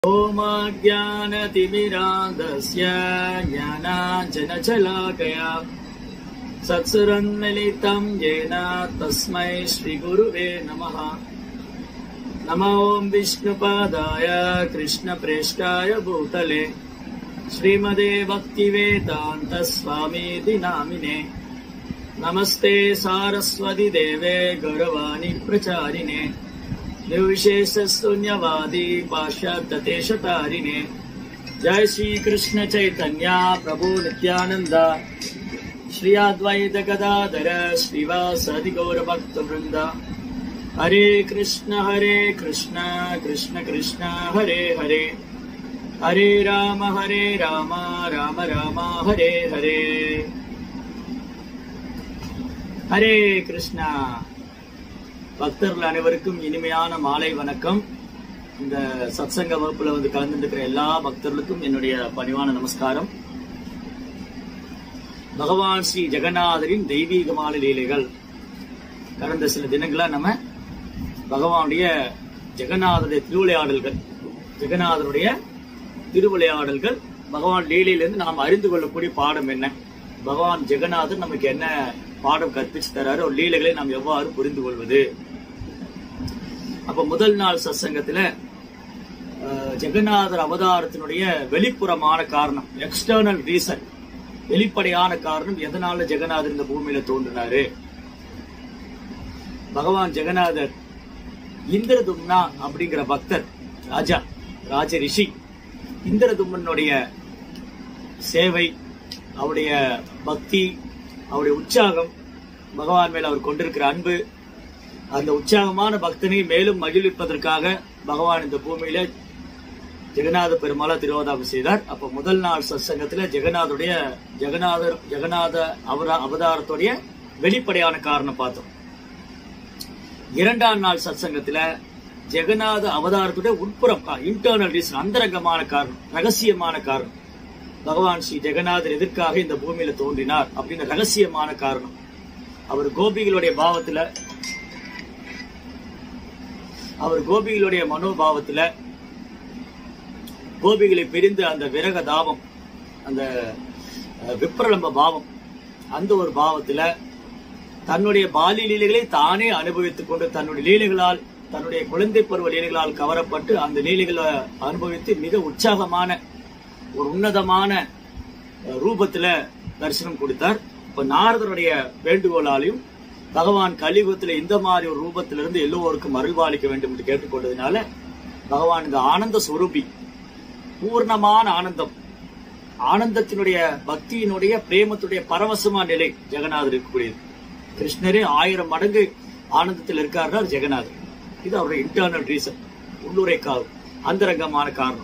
ओमाज्ञानतिमिरान्धस्य ज्ञानाञ्जनशलाकया सत्सुरन्मिलितं येन तस्मै श्रीगुरुवे नमः नमो ॐ विष्णुपादाय कृष्णप्रेष्ठाय भूतले श्रीमदे भक्तिवेदान्तस्वामीति नामिने नमस्ते सारस्वति देवे गौरवाणि प्रचारिणे निर्विशेषशून्यवादी पाश्चात्यदेशतारिणे जय श्री कृष्ण चैतन्य प्रभु नित्यानंद श्री अद्वैत गदाधर श्रीवासदि गौरभक्त वृंद हरे कृष्ण हरे कृष्ण कृष्ण कृष्ण हरे हरे हरे राम हरे राम राम राम हरे हरे ஹரே கிருஷ்ணா பக்தர்கள் அனைவருக்கும் இனிமையான மாலை வணக்கம் இந்த சத்சங்க வகுப்புல வந்து கலந்துருக்கிற எல்லா பக்தர்களுக்கும் என்னுடைய பணிவான நமஸ்காரம் பகவான் ஸ்ரீ ஜெகநாதரின் தெய்வீகமான லீலைகள் கடந்த சில தினங்களா நம்ம பகவானுடைய ஜெகநாதருடைய திருவிளையாடல்கள் ஜெகநாதருடைய திருவிளையாடல்கள் பகவான் லீலையிலிருந்து நாம் அறிந்து கொள்ளக்கூடிய பாடம் என்ன பகவான் ஜெகநாதர் நமக்கு என்ன பாடம் கற்பிச்சு தராரு ஒரு லீலைகளை நாம் எவ்வாறு புரிந்து கொள்வது அப்ப முதல் நாள் சத்சங்கத்துல அஹ், ஜெகநாதர் அவதாரத்தினுடைய வெளிப்புறமான காரணம் எக்ஸ்டர்னல் ரீசன் வெளிப்படையான காரணம் எதனால ஜெகநாதர் இந்த பூமியில தோன்றினாரு பகவான் ஜெகநாதர் இந்திரதும்னா அப்படிங்கிற பக்தர் ராஜா ராஜ ரிஷி இந்திரதும்மனுடைய சேவை அவருடைய பக்தி அவருடைய உற்சாகம் பகவான் மேல் அவர் கொண்டிருக்கிற அன்பு அந்த உற்சாகமான பக்தனை மேலும் மகிழ்விப்பதற்காக பகவான் இந்த பூமியில ஜெகநாத பெருமாளா திருவாதாபம் செய்தார் அப்ப முதல் நாள் சத்சங்கத்துல ஜெகநாதருடைய ஜெகநாதர் ஜெகநாத அவரா அவதாரத்துடைய வெளிப்படையான காரணம் பார்த்தோம் இரண்டாம் நாள் சத்சங்கத்துல ஜெகநாத அவதாரத்துடைய உட்புறம் இன்டர்னல் ரீசன் அந்தரங்கமான காரணம் ரகசியமான காரணம் பகவான் ஸ்ரீ ஜெகநாதர் எதற்காக இந்த பூமியில தோன்றினார் அப்படின்னு ரகசியமான காரணம் அவர் கோபிகளுடைய பாவத்துல அவர் கோபிகளுடைய மனோபாவத்துல கோபிகளை பிரிந்து அந்த விரக தாபம் அந்த அஹ், விப்ரலம்ப பாவம் அந்த ஒரு பாவத்துல தன்னுடைய பாலிய லீலைகளை தானே அனுபவித்துக் கொண்டு தன்னுடைய லீலைகளால் தன்னுடைய குழந்தை பருவ லீலைகளால் கவரப்பட்டு அந்த லீலைகளை அனுபவித்து மிக உற்சாகமான ஒரு உன்னதமான அஹ், ரூபத்துல தரிசனம் கொடுத்தார் இப்ப நாரதருடைய வேண்டுகோளாலையும் பகவான் கலியுகத்துல இந்த மாதிரி ஒரு ரூபத்திலிருந்து எல்லோருக்கும் அருள்பாலிக்க வேண்டும் என்று கேட்டுக்கொண்டதுனால பகவான் இந்த ஆனந்த ஸ்வரூபி பூர்ணமான ஆனந்தம் ஆனந்தத்தினுடைய பக்தியினுடைய பிரேமத்துடைய பரவசமான நிலை ஜெகநாதர் இருக்கக்கூடியது கிருஷ்ணரே ஆயிரம் மடங்கு ஆனந்தத்தில் இருக்காருன்னா அது ஜெகநாதர் இது அவருடைய இன்டர்னல் ரீசன் உள்ளுரை காரணம் அந்தரங்கமான காரணம்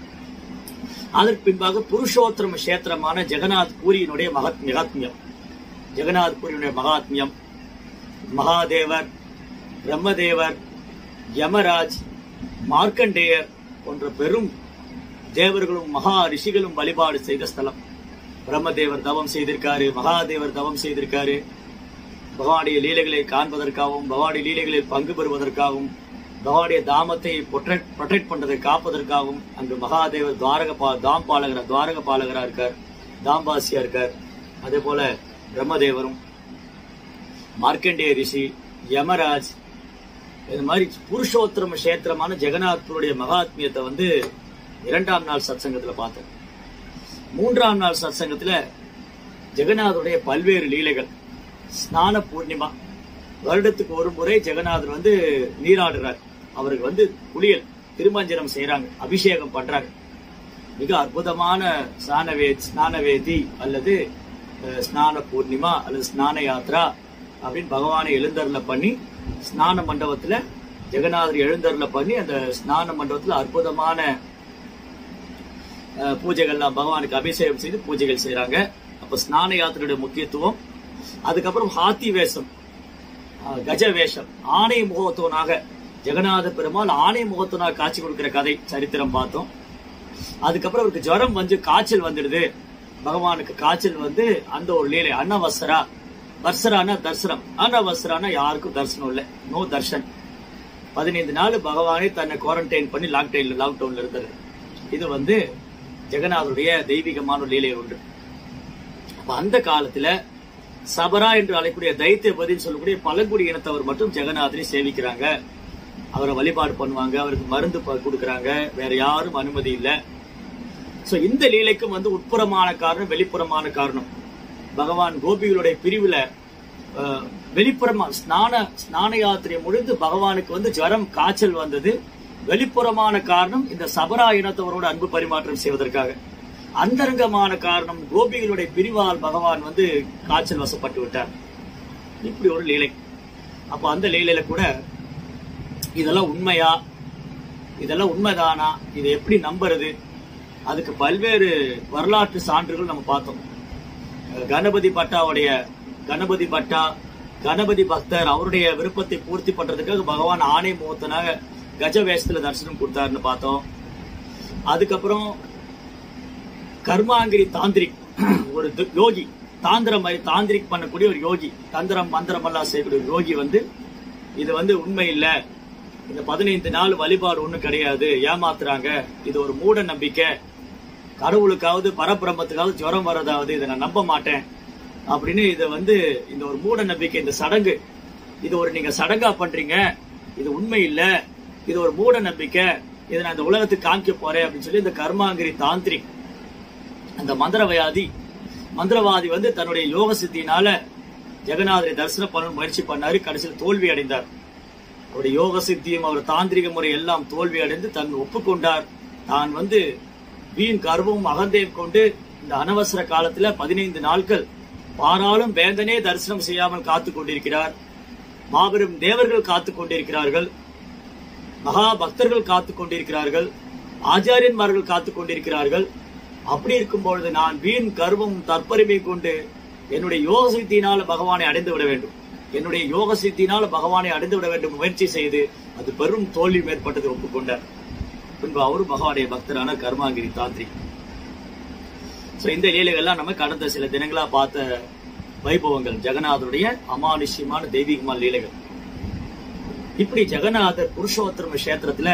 அதற்கு பின்பாக புருஷோத்தம கஷேத்திரமான ஜெகநாத் பூரியினுடைய மகத் மகாத்மியம் ஜெகநாத் பூரியினுடைய மகாத்மியம் மகாதேவர் பிரம்மதேவர் யமராஜ் மார்க்கண்டேயர் போன்ற பெரும் தேவர்களும் மகா ரிஷிகளும் வழிபாடு செய்த ஸ்தலம் பிரம்மதேவர் தவம் செய்திருக்காரு மகாதேவர் தவம் செய்திருக்காரு பகவானுடைய லீலைகளை காண்பதற்காகவும் பகவானுடைய லீலைகளில் பங்கு பெறுவதற்காகவும் பகவானுடைய தாமத்தை ப்ரொடெக்ட் பண்றதை காப்பதற்காகவும் அங்கு மகாதேவர் துவாரக பா தாம் பாலகரா துவாரக பாலகரா இருக்கார் தாம்பாசியா இருக்கார் அதே போல பிரம்மதேவரும் மார்க்கண்டேய ரிஷி யமராஜ் இது மாதிரி புருஷோத்தம கஷேத்திரமான ஜெகநாத்புருடைய மகாத்மியத்தை வந்து இரண்டாம் நாள் சத்சங்கத்துல பார்த்தோம் மூன்றாம் நாள் சத்சங்கத்துல ஜெகநாதருடைய பல்வேறு லீலைகள் ஸ்நான பூர்ணிமா வருடத்துக்கு ஒரு முறை ஜெகநாதர் வந்து நீராடுறார் அவருக்கு வந்து குளியல் திருமஞ்சனம் செய்றாங்க அபிஷேகம் பண்றாங்க மிக அற்புதமான ஸ்நானவே ஸ்நானவேதி அல்லது அஹ், ஸ்நான பூர்ணிமா அல்லது ஸ்நான யாத்ரா அப்படின்னு பகவானை எழுந்தருள பண்ணி ஸ்நான மண்டபத்துல ஜெகநாதர் எழுந்தருள பண்ணி அந்த ஸ்நான மண்டபத்துல அற்புதமான அஹ், பூஜைகள்லாம் பகவானுக்கு அபிஷேகம் செய்து பூஜைகள் செய்றாங்க அப்ப ஸ்நான யாத்திரையுடைய முக்கியத்துவம் அதுக்கப்புறம் ஹாத்தி வேஷம் அஹ், கஜ வேஷம் ஆணை முகத்தவனாக ஜெகநாத பெருமாள் ஆணை முகத்தவனாக காட்சி கொடுக்கிற கதை சரித்திரம் பார்த்தோம் அதுக்கப்புறம் அவருக்கு ஜுரம் வந்து காய்ச்சல் வந்துடுது பகவானுக்கு காய்ச்சல் வந்து அந்த ஒரு லீலை அன்னவசரா வர்சரானா தர்சனம் அன்னவசரானா யாருக்கும் தரிசனம் இல்லை நோ தர்ஷன் பதினைந்து நாள் பகவானே தன்னை குவாரண்டைன் பண்ணி லாக்டவுன்ல லாக்டவுன்ல இருந்தாரு இது வந்து ஜெகநாதருடைய தெய்வீகமான ஒரு லீலை ஒன்று அப்ப அந்த காலத்துல சபரா என்று அழைக்கக்கூடிய தைத்தியபதின்னு சொல்லக்கூடிய பழங்குடி இனத்தவர் மட்டும் ஜெகநாதரை சேவிக்கிறாங்க அவரை வழிபாடு பண்ணுவாங்க அவருக்கு மருந்து ப- கொடுக்கறாங்க வேற யாரும் அனுமதி இல்லை சோ இந்த லீலைக்கும் வந்து உட்புறமான காரணம் வெளிப்புறமான காரணம் பகவான் கோபிகளுடைய பிரிவுல அஹ், வெளிப்புறமா ஸ்நான ஸ்நான யாத்திரை முடிந்து பகவானுக்கு வந்து ஜரம் காய்ச்சல் வந்தது வெளிப்புறமான காரணம் இந்த சபரா இனத்தவரோட அன்பு பரிமாற்றம் செய்வதற்காக அந்தரங்கமான காரணம் கோபிகளுடைய பிரிவால் பகவான் வந்து காய்ச்சல் வசப்பட்டு விட்டார் இப்படி ஒரு லீலை அப்ப அந்த லீலையில கூட இதெல்லாம் உண்மையா இதெல்லாம் உண்மைதானா இதை எப்படி நம்புறது அதுக்கு பல்வேறு வரலாற்று சான்றுகள் நம்ம பார்த்தோம் அஹ் கணபதி பட்டாவுடைய கணபதி பட்டா கணபதி பக்தர் அவருடைய விருப்பத்தை பூர்த்தி பண்றதுக்காக பகவான் ஆணை முகத்தனாக கஜ வேஷத்துல தரிசனம் கொடுத்தாருன்னு பார்த்தோம் அதுக்கப்புறம் கர்மாங்கிரி தாந்திரிக் ஒரு து- யோகி தாந்திரம் மாதிரி தாந்திரிக் பண்ணக்கூடிய ஒரு யோகி தந்திரம் மந்திரம் எல்லாம் செய்யக்கூடிய ஒரு யோகி வந்து இது வந்து உண்மை இல்ல இந்த பதினைந்து நாள் வழிபாடு ஒண்ணும் கிடையாது ஏமாத்துறாங்க இது ஒரு மூட நம்பிக்கை கடவுளுக்காவது பரபிரம்மத்துக்காவது ஜுரம் வர்றதாவது இதை நான் நம்ப மாட்டேன் அப்படின்னு இதை வந்து இந்த ஒரு மூட நம்பிக்கை இந்த சடங்கு இது ஒரு நீங்க சடங்கா பண்றீங்க இது உண்மை இல்ல இது ஒரு மூட நம்பிக்கை இதை நான் இந்த உலகத்துக்கு காமிக்க போறேன் அப்படின்னு சொல்லி இந்த கர்மாங்கிரி தாந்திரிக் அந்த மந்திரவாதி மந்திரவாதி வந்து தன்னுடைய யோக சித்தியினால ஜெகநாதரை தரிசனம் பண்ண முயற்சி பண்ணாரு கடைசியில் தோல்வி அடைந்தார் அவருடைய யோக சித்தியும் அவர் தாந்திரிக முறை எல்லாம் தோல்வி அடைந்து தன் ஒப்புக்கொண்டார் தான் வந்து வீண் கர்வமும் அகந்தையும் கொண்டு இந்த அனவசர காலத்துல பதினைந்து நாட்கள் பாராளும் வேந்தனே தரிசனம் செய்யாமல் காத்து கொண்டிருக்கிறார் மாபெரும் தேவர்கள் காத்து கொண்டிருக்கிறார்கள் மகா பக்தர்கள் காத்து கொண்டிருக்கிறார்கள் ஆச்சாரியன்மார்கள் காத்து கொண்டிருக்கிறார்கள் அப்படி இருக்கும் பொழுது நான் வீண் கர்வம் தற்பெருமை கொண்டு என்னுடைய யோக சித்தியினால பகவானை அடைந்து விட வேண்டும் என்னுடைய யோக சித்தியினால பகவானை அடைந்து விட வேண்டும் முயற்சி செய்து அது பெரும் தோல்வி மேற்பட்டது ஒப்புக்கொண்டார் பின்பு அவரும் பகவானுடைய பக்தரான கர்மாங்கிரி தாந்திரி சோ இந்த லீலைகள்லாம் நம்ம கடந்த சில தினங்களா பார்த்த வைபவங்கள் ஜெகநாதருடைய அமானுஷ்யமான தெய்வீகமான லீலைகள் இப்படி ஜெகநாதர் புருஷோத்தம கஷேத்திரத்துல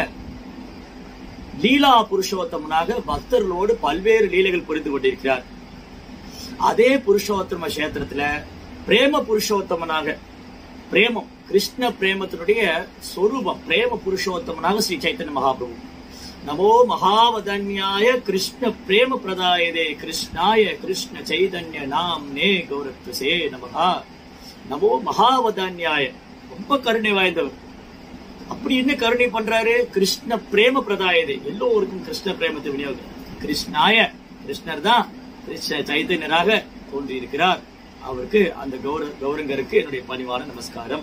லீலா புருஷோத்தமனாக பக்தர்களோடு பல்வேறு லீலைகள் புரிந்து கொண்டிருக்கிறார் அதே புருஷோத்தம கஷேத்திரத்துல பிரேம புருஷோத்தமனாக பிரேமம் கிருஷ்ண பிரேமத்தினுடைய சொரூபம் பிரேம புருஷோத்தமனாக ஸ்ரீ சைத்தன்ய மகாபிரபு நமோ மகாவதன்யாய கிருஷ்ண பிரேம பிரதாயதே கிருஷ்ணாய கிருஷ்ண சைதன்ய நாம் நே கௌரத்வசே நமகா நமோ மகாவதன்யாய ரொம்ப கருணை வாய்ந்தவர் அப்படி என்ன கருணை பண்றாரு கிருஷ்ண பிரேம பிரதாயதே எல்லோருக்கும் கிருஷ்ண பிரேமத்தை விநியோகம் கிருஷ்ணாய கிருஷ்ணர் தான் கிருஷ்ண சைத்தன்யராக தோன்றியிருக்கிறார் அவருக்கு அந்த கௌர கௌரங்கருக்கு என்னுடைய பணிவான நமஸ்காரம்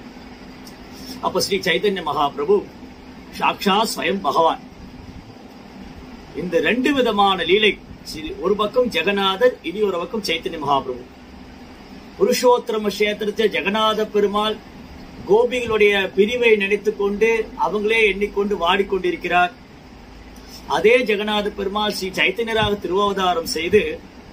அப்ப ஸ்ரீ சைத்தன்ய மகாபிரபு சாக்ஷா ஸ்வயம் பகவான் இந்த ரெண்டு விதமான லீலை ஸ்ரீ- ஒரு பக்கம் ஜெகநாதர் இனி ஒரு பக்கம் சைத்தன்ய மகாபிரபு புருஷோத்தம கஷேத்திரத்தில் ஜெகநாத பெருமாள் கோபிகளுடைய பிரிவை நினைத்துக் கொண்டு அவங்களே எண்ணிக்கொண்டு வாடிக்கொண்டிருக்கிறார் அதே ஜெகநாத பெருமாள் ஸ்ரீ சைத்தன்யராக திருவாவதாரம் செய்து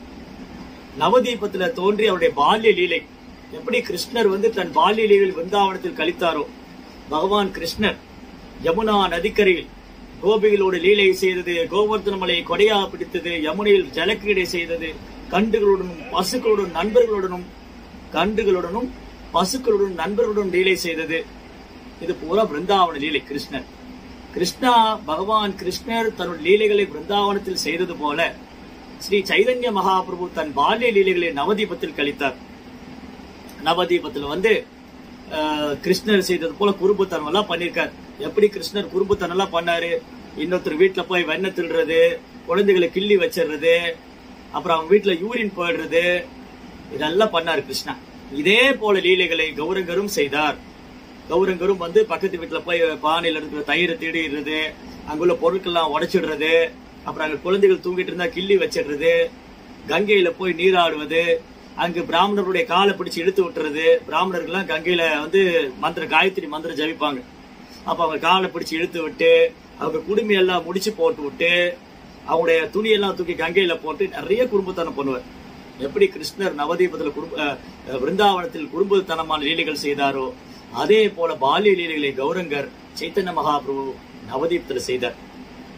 நவதீபத்துல தோன்றி அவருடைய பால்ய லீலை எப்படி கிருஷ்ணர் வந்து தன் பால்ய லீலையில் விருந்தாவனத்தில் கழித்தாரோ பகவான் கிருஷ்ணர் யமுனா நதிக்கரையில் கோபிகளோடு லீலை செய்தது கோவர்த்தன மலையை கொடையா பிடித்தது யமுனையில் ஜலக்கிரீடை செய்தது கண்டுகளுடனும் பசுக்களுடன் நண்பர்களுடனும் கண்டுகளுடனும் பசுக்களுடன் நண்பர்களுடன் லீலை செய்தது இது பூரா பிருந்தாவன லீலை கிருஷ்ணர் கிருஷ்ணா பகவான் கிருஷ்ணர் தன்னுடைய லீலைகளை பிருந்தாவனத்தில் செய்தது போல ஸ்ரீ சைதன்ய மகாபிரபு தன் பால்ய லீலைகளை நவதீபத்தில் கழித்தார் நவதீபத்துல வந்து ஆஹ், கிருஷ்ணர் செய்தது போல குறும்புத்தனம் எல்லாம் பண்ணிருக்கார் எப்படி கிருஷ்ணர் குறும்புத்தனம் எல்லாம் பண்ணாரு இன்னொருத்தர் வீட்டுல போய் வெண்ணெய் திருடுறது குழந்தைகளை கிள்ளி வச்சிடுறது அப்புறம் அவங்க வீட்டுல யூரின் போயிடுறது இதெல்லாம் பண்ணார் கிருஷ்ணா இதே போல லீலைகளை கௌரங்கரும் செய்தார் கௌரங்கரும் வந்து பக்கத்து வீட்டுல போய் பானையில இருக்கிற தயிரை திருடிடுறது அங்குள்ள பொருட்கள்லாம் உடைச்சிடுறது அப்புறம் அங்க குழந்தைகள் தூங்கிட்டு இருந்தா கிள்ளி வச்சிடுறது கங்கையில போய் நீராடுவது அங்கு பிராமணருடைய காலை பிடிச்சு இழுத்து விட்டுறது பிராமணர்கள்லாம் கங்கையில வந்து மந்திர காயத்ரி மந்திரம் ஜபிப்பாங்க அப்ப அவங்க காலை பிடிச்சு இழுத்து விட்டு அவங்க குடுமையெல்லாம் முடிச்சு போட்டு விட்டு அவங்களுடைய துணியெல்லாம் தூக்கி கங்கையில போட்டு நிறைய குறும்புத்தனம் பண்ணுவார் எப்படி கிருஷ்ணர் நவதீபத்தில் குடும்ப அஹ், விருந்தாவனத்தில் குறும்புத்தனமான லீலைகள் செய்தாரோ அதே போல பால்ய லீலைகளை கௌரங்கர் சைத்தன்ய மகாபிரபு நவதீபத்தில் செய்தார்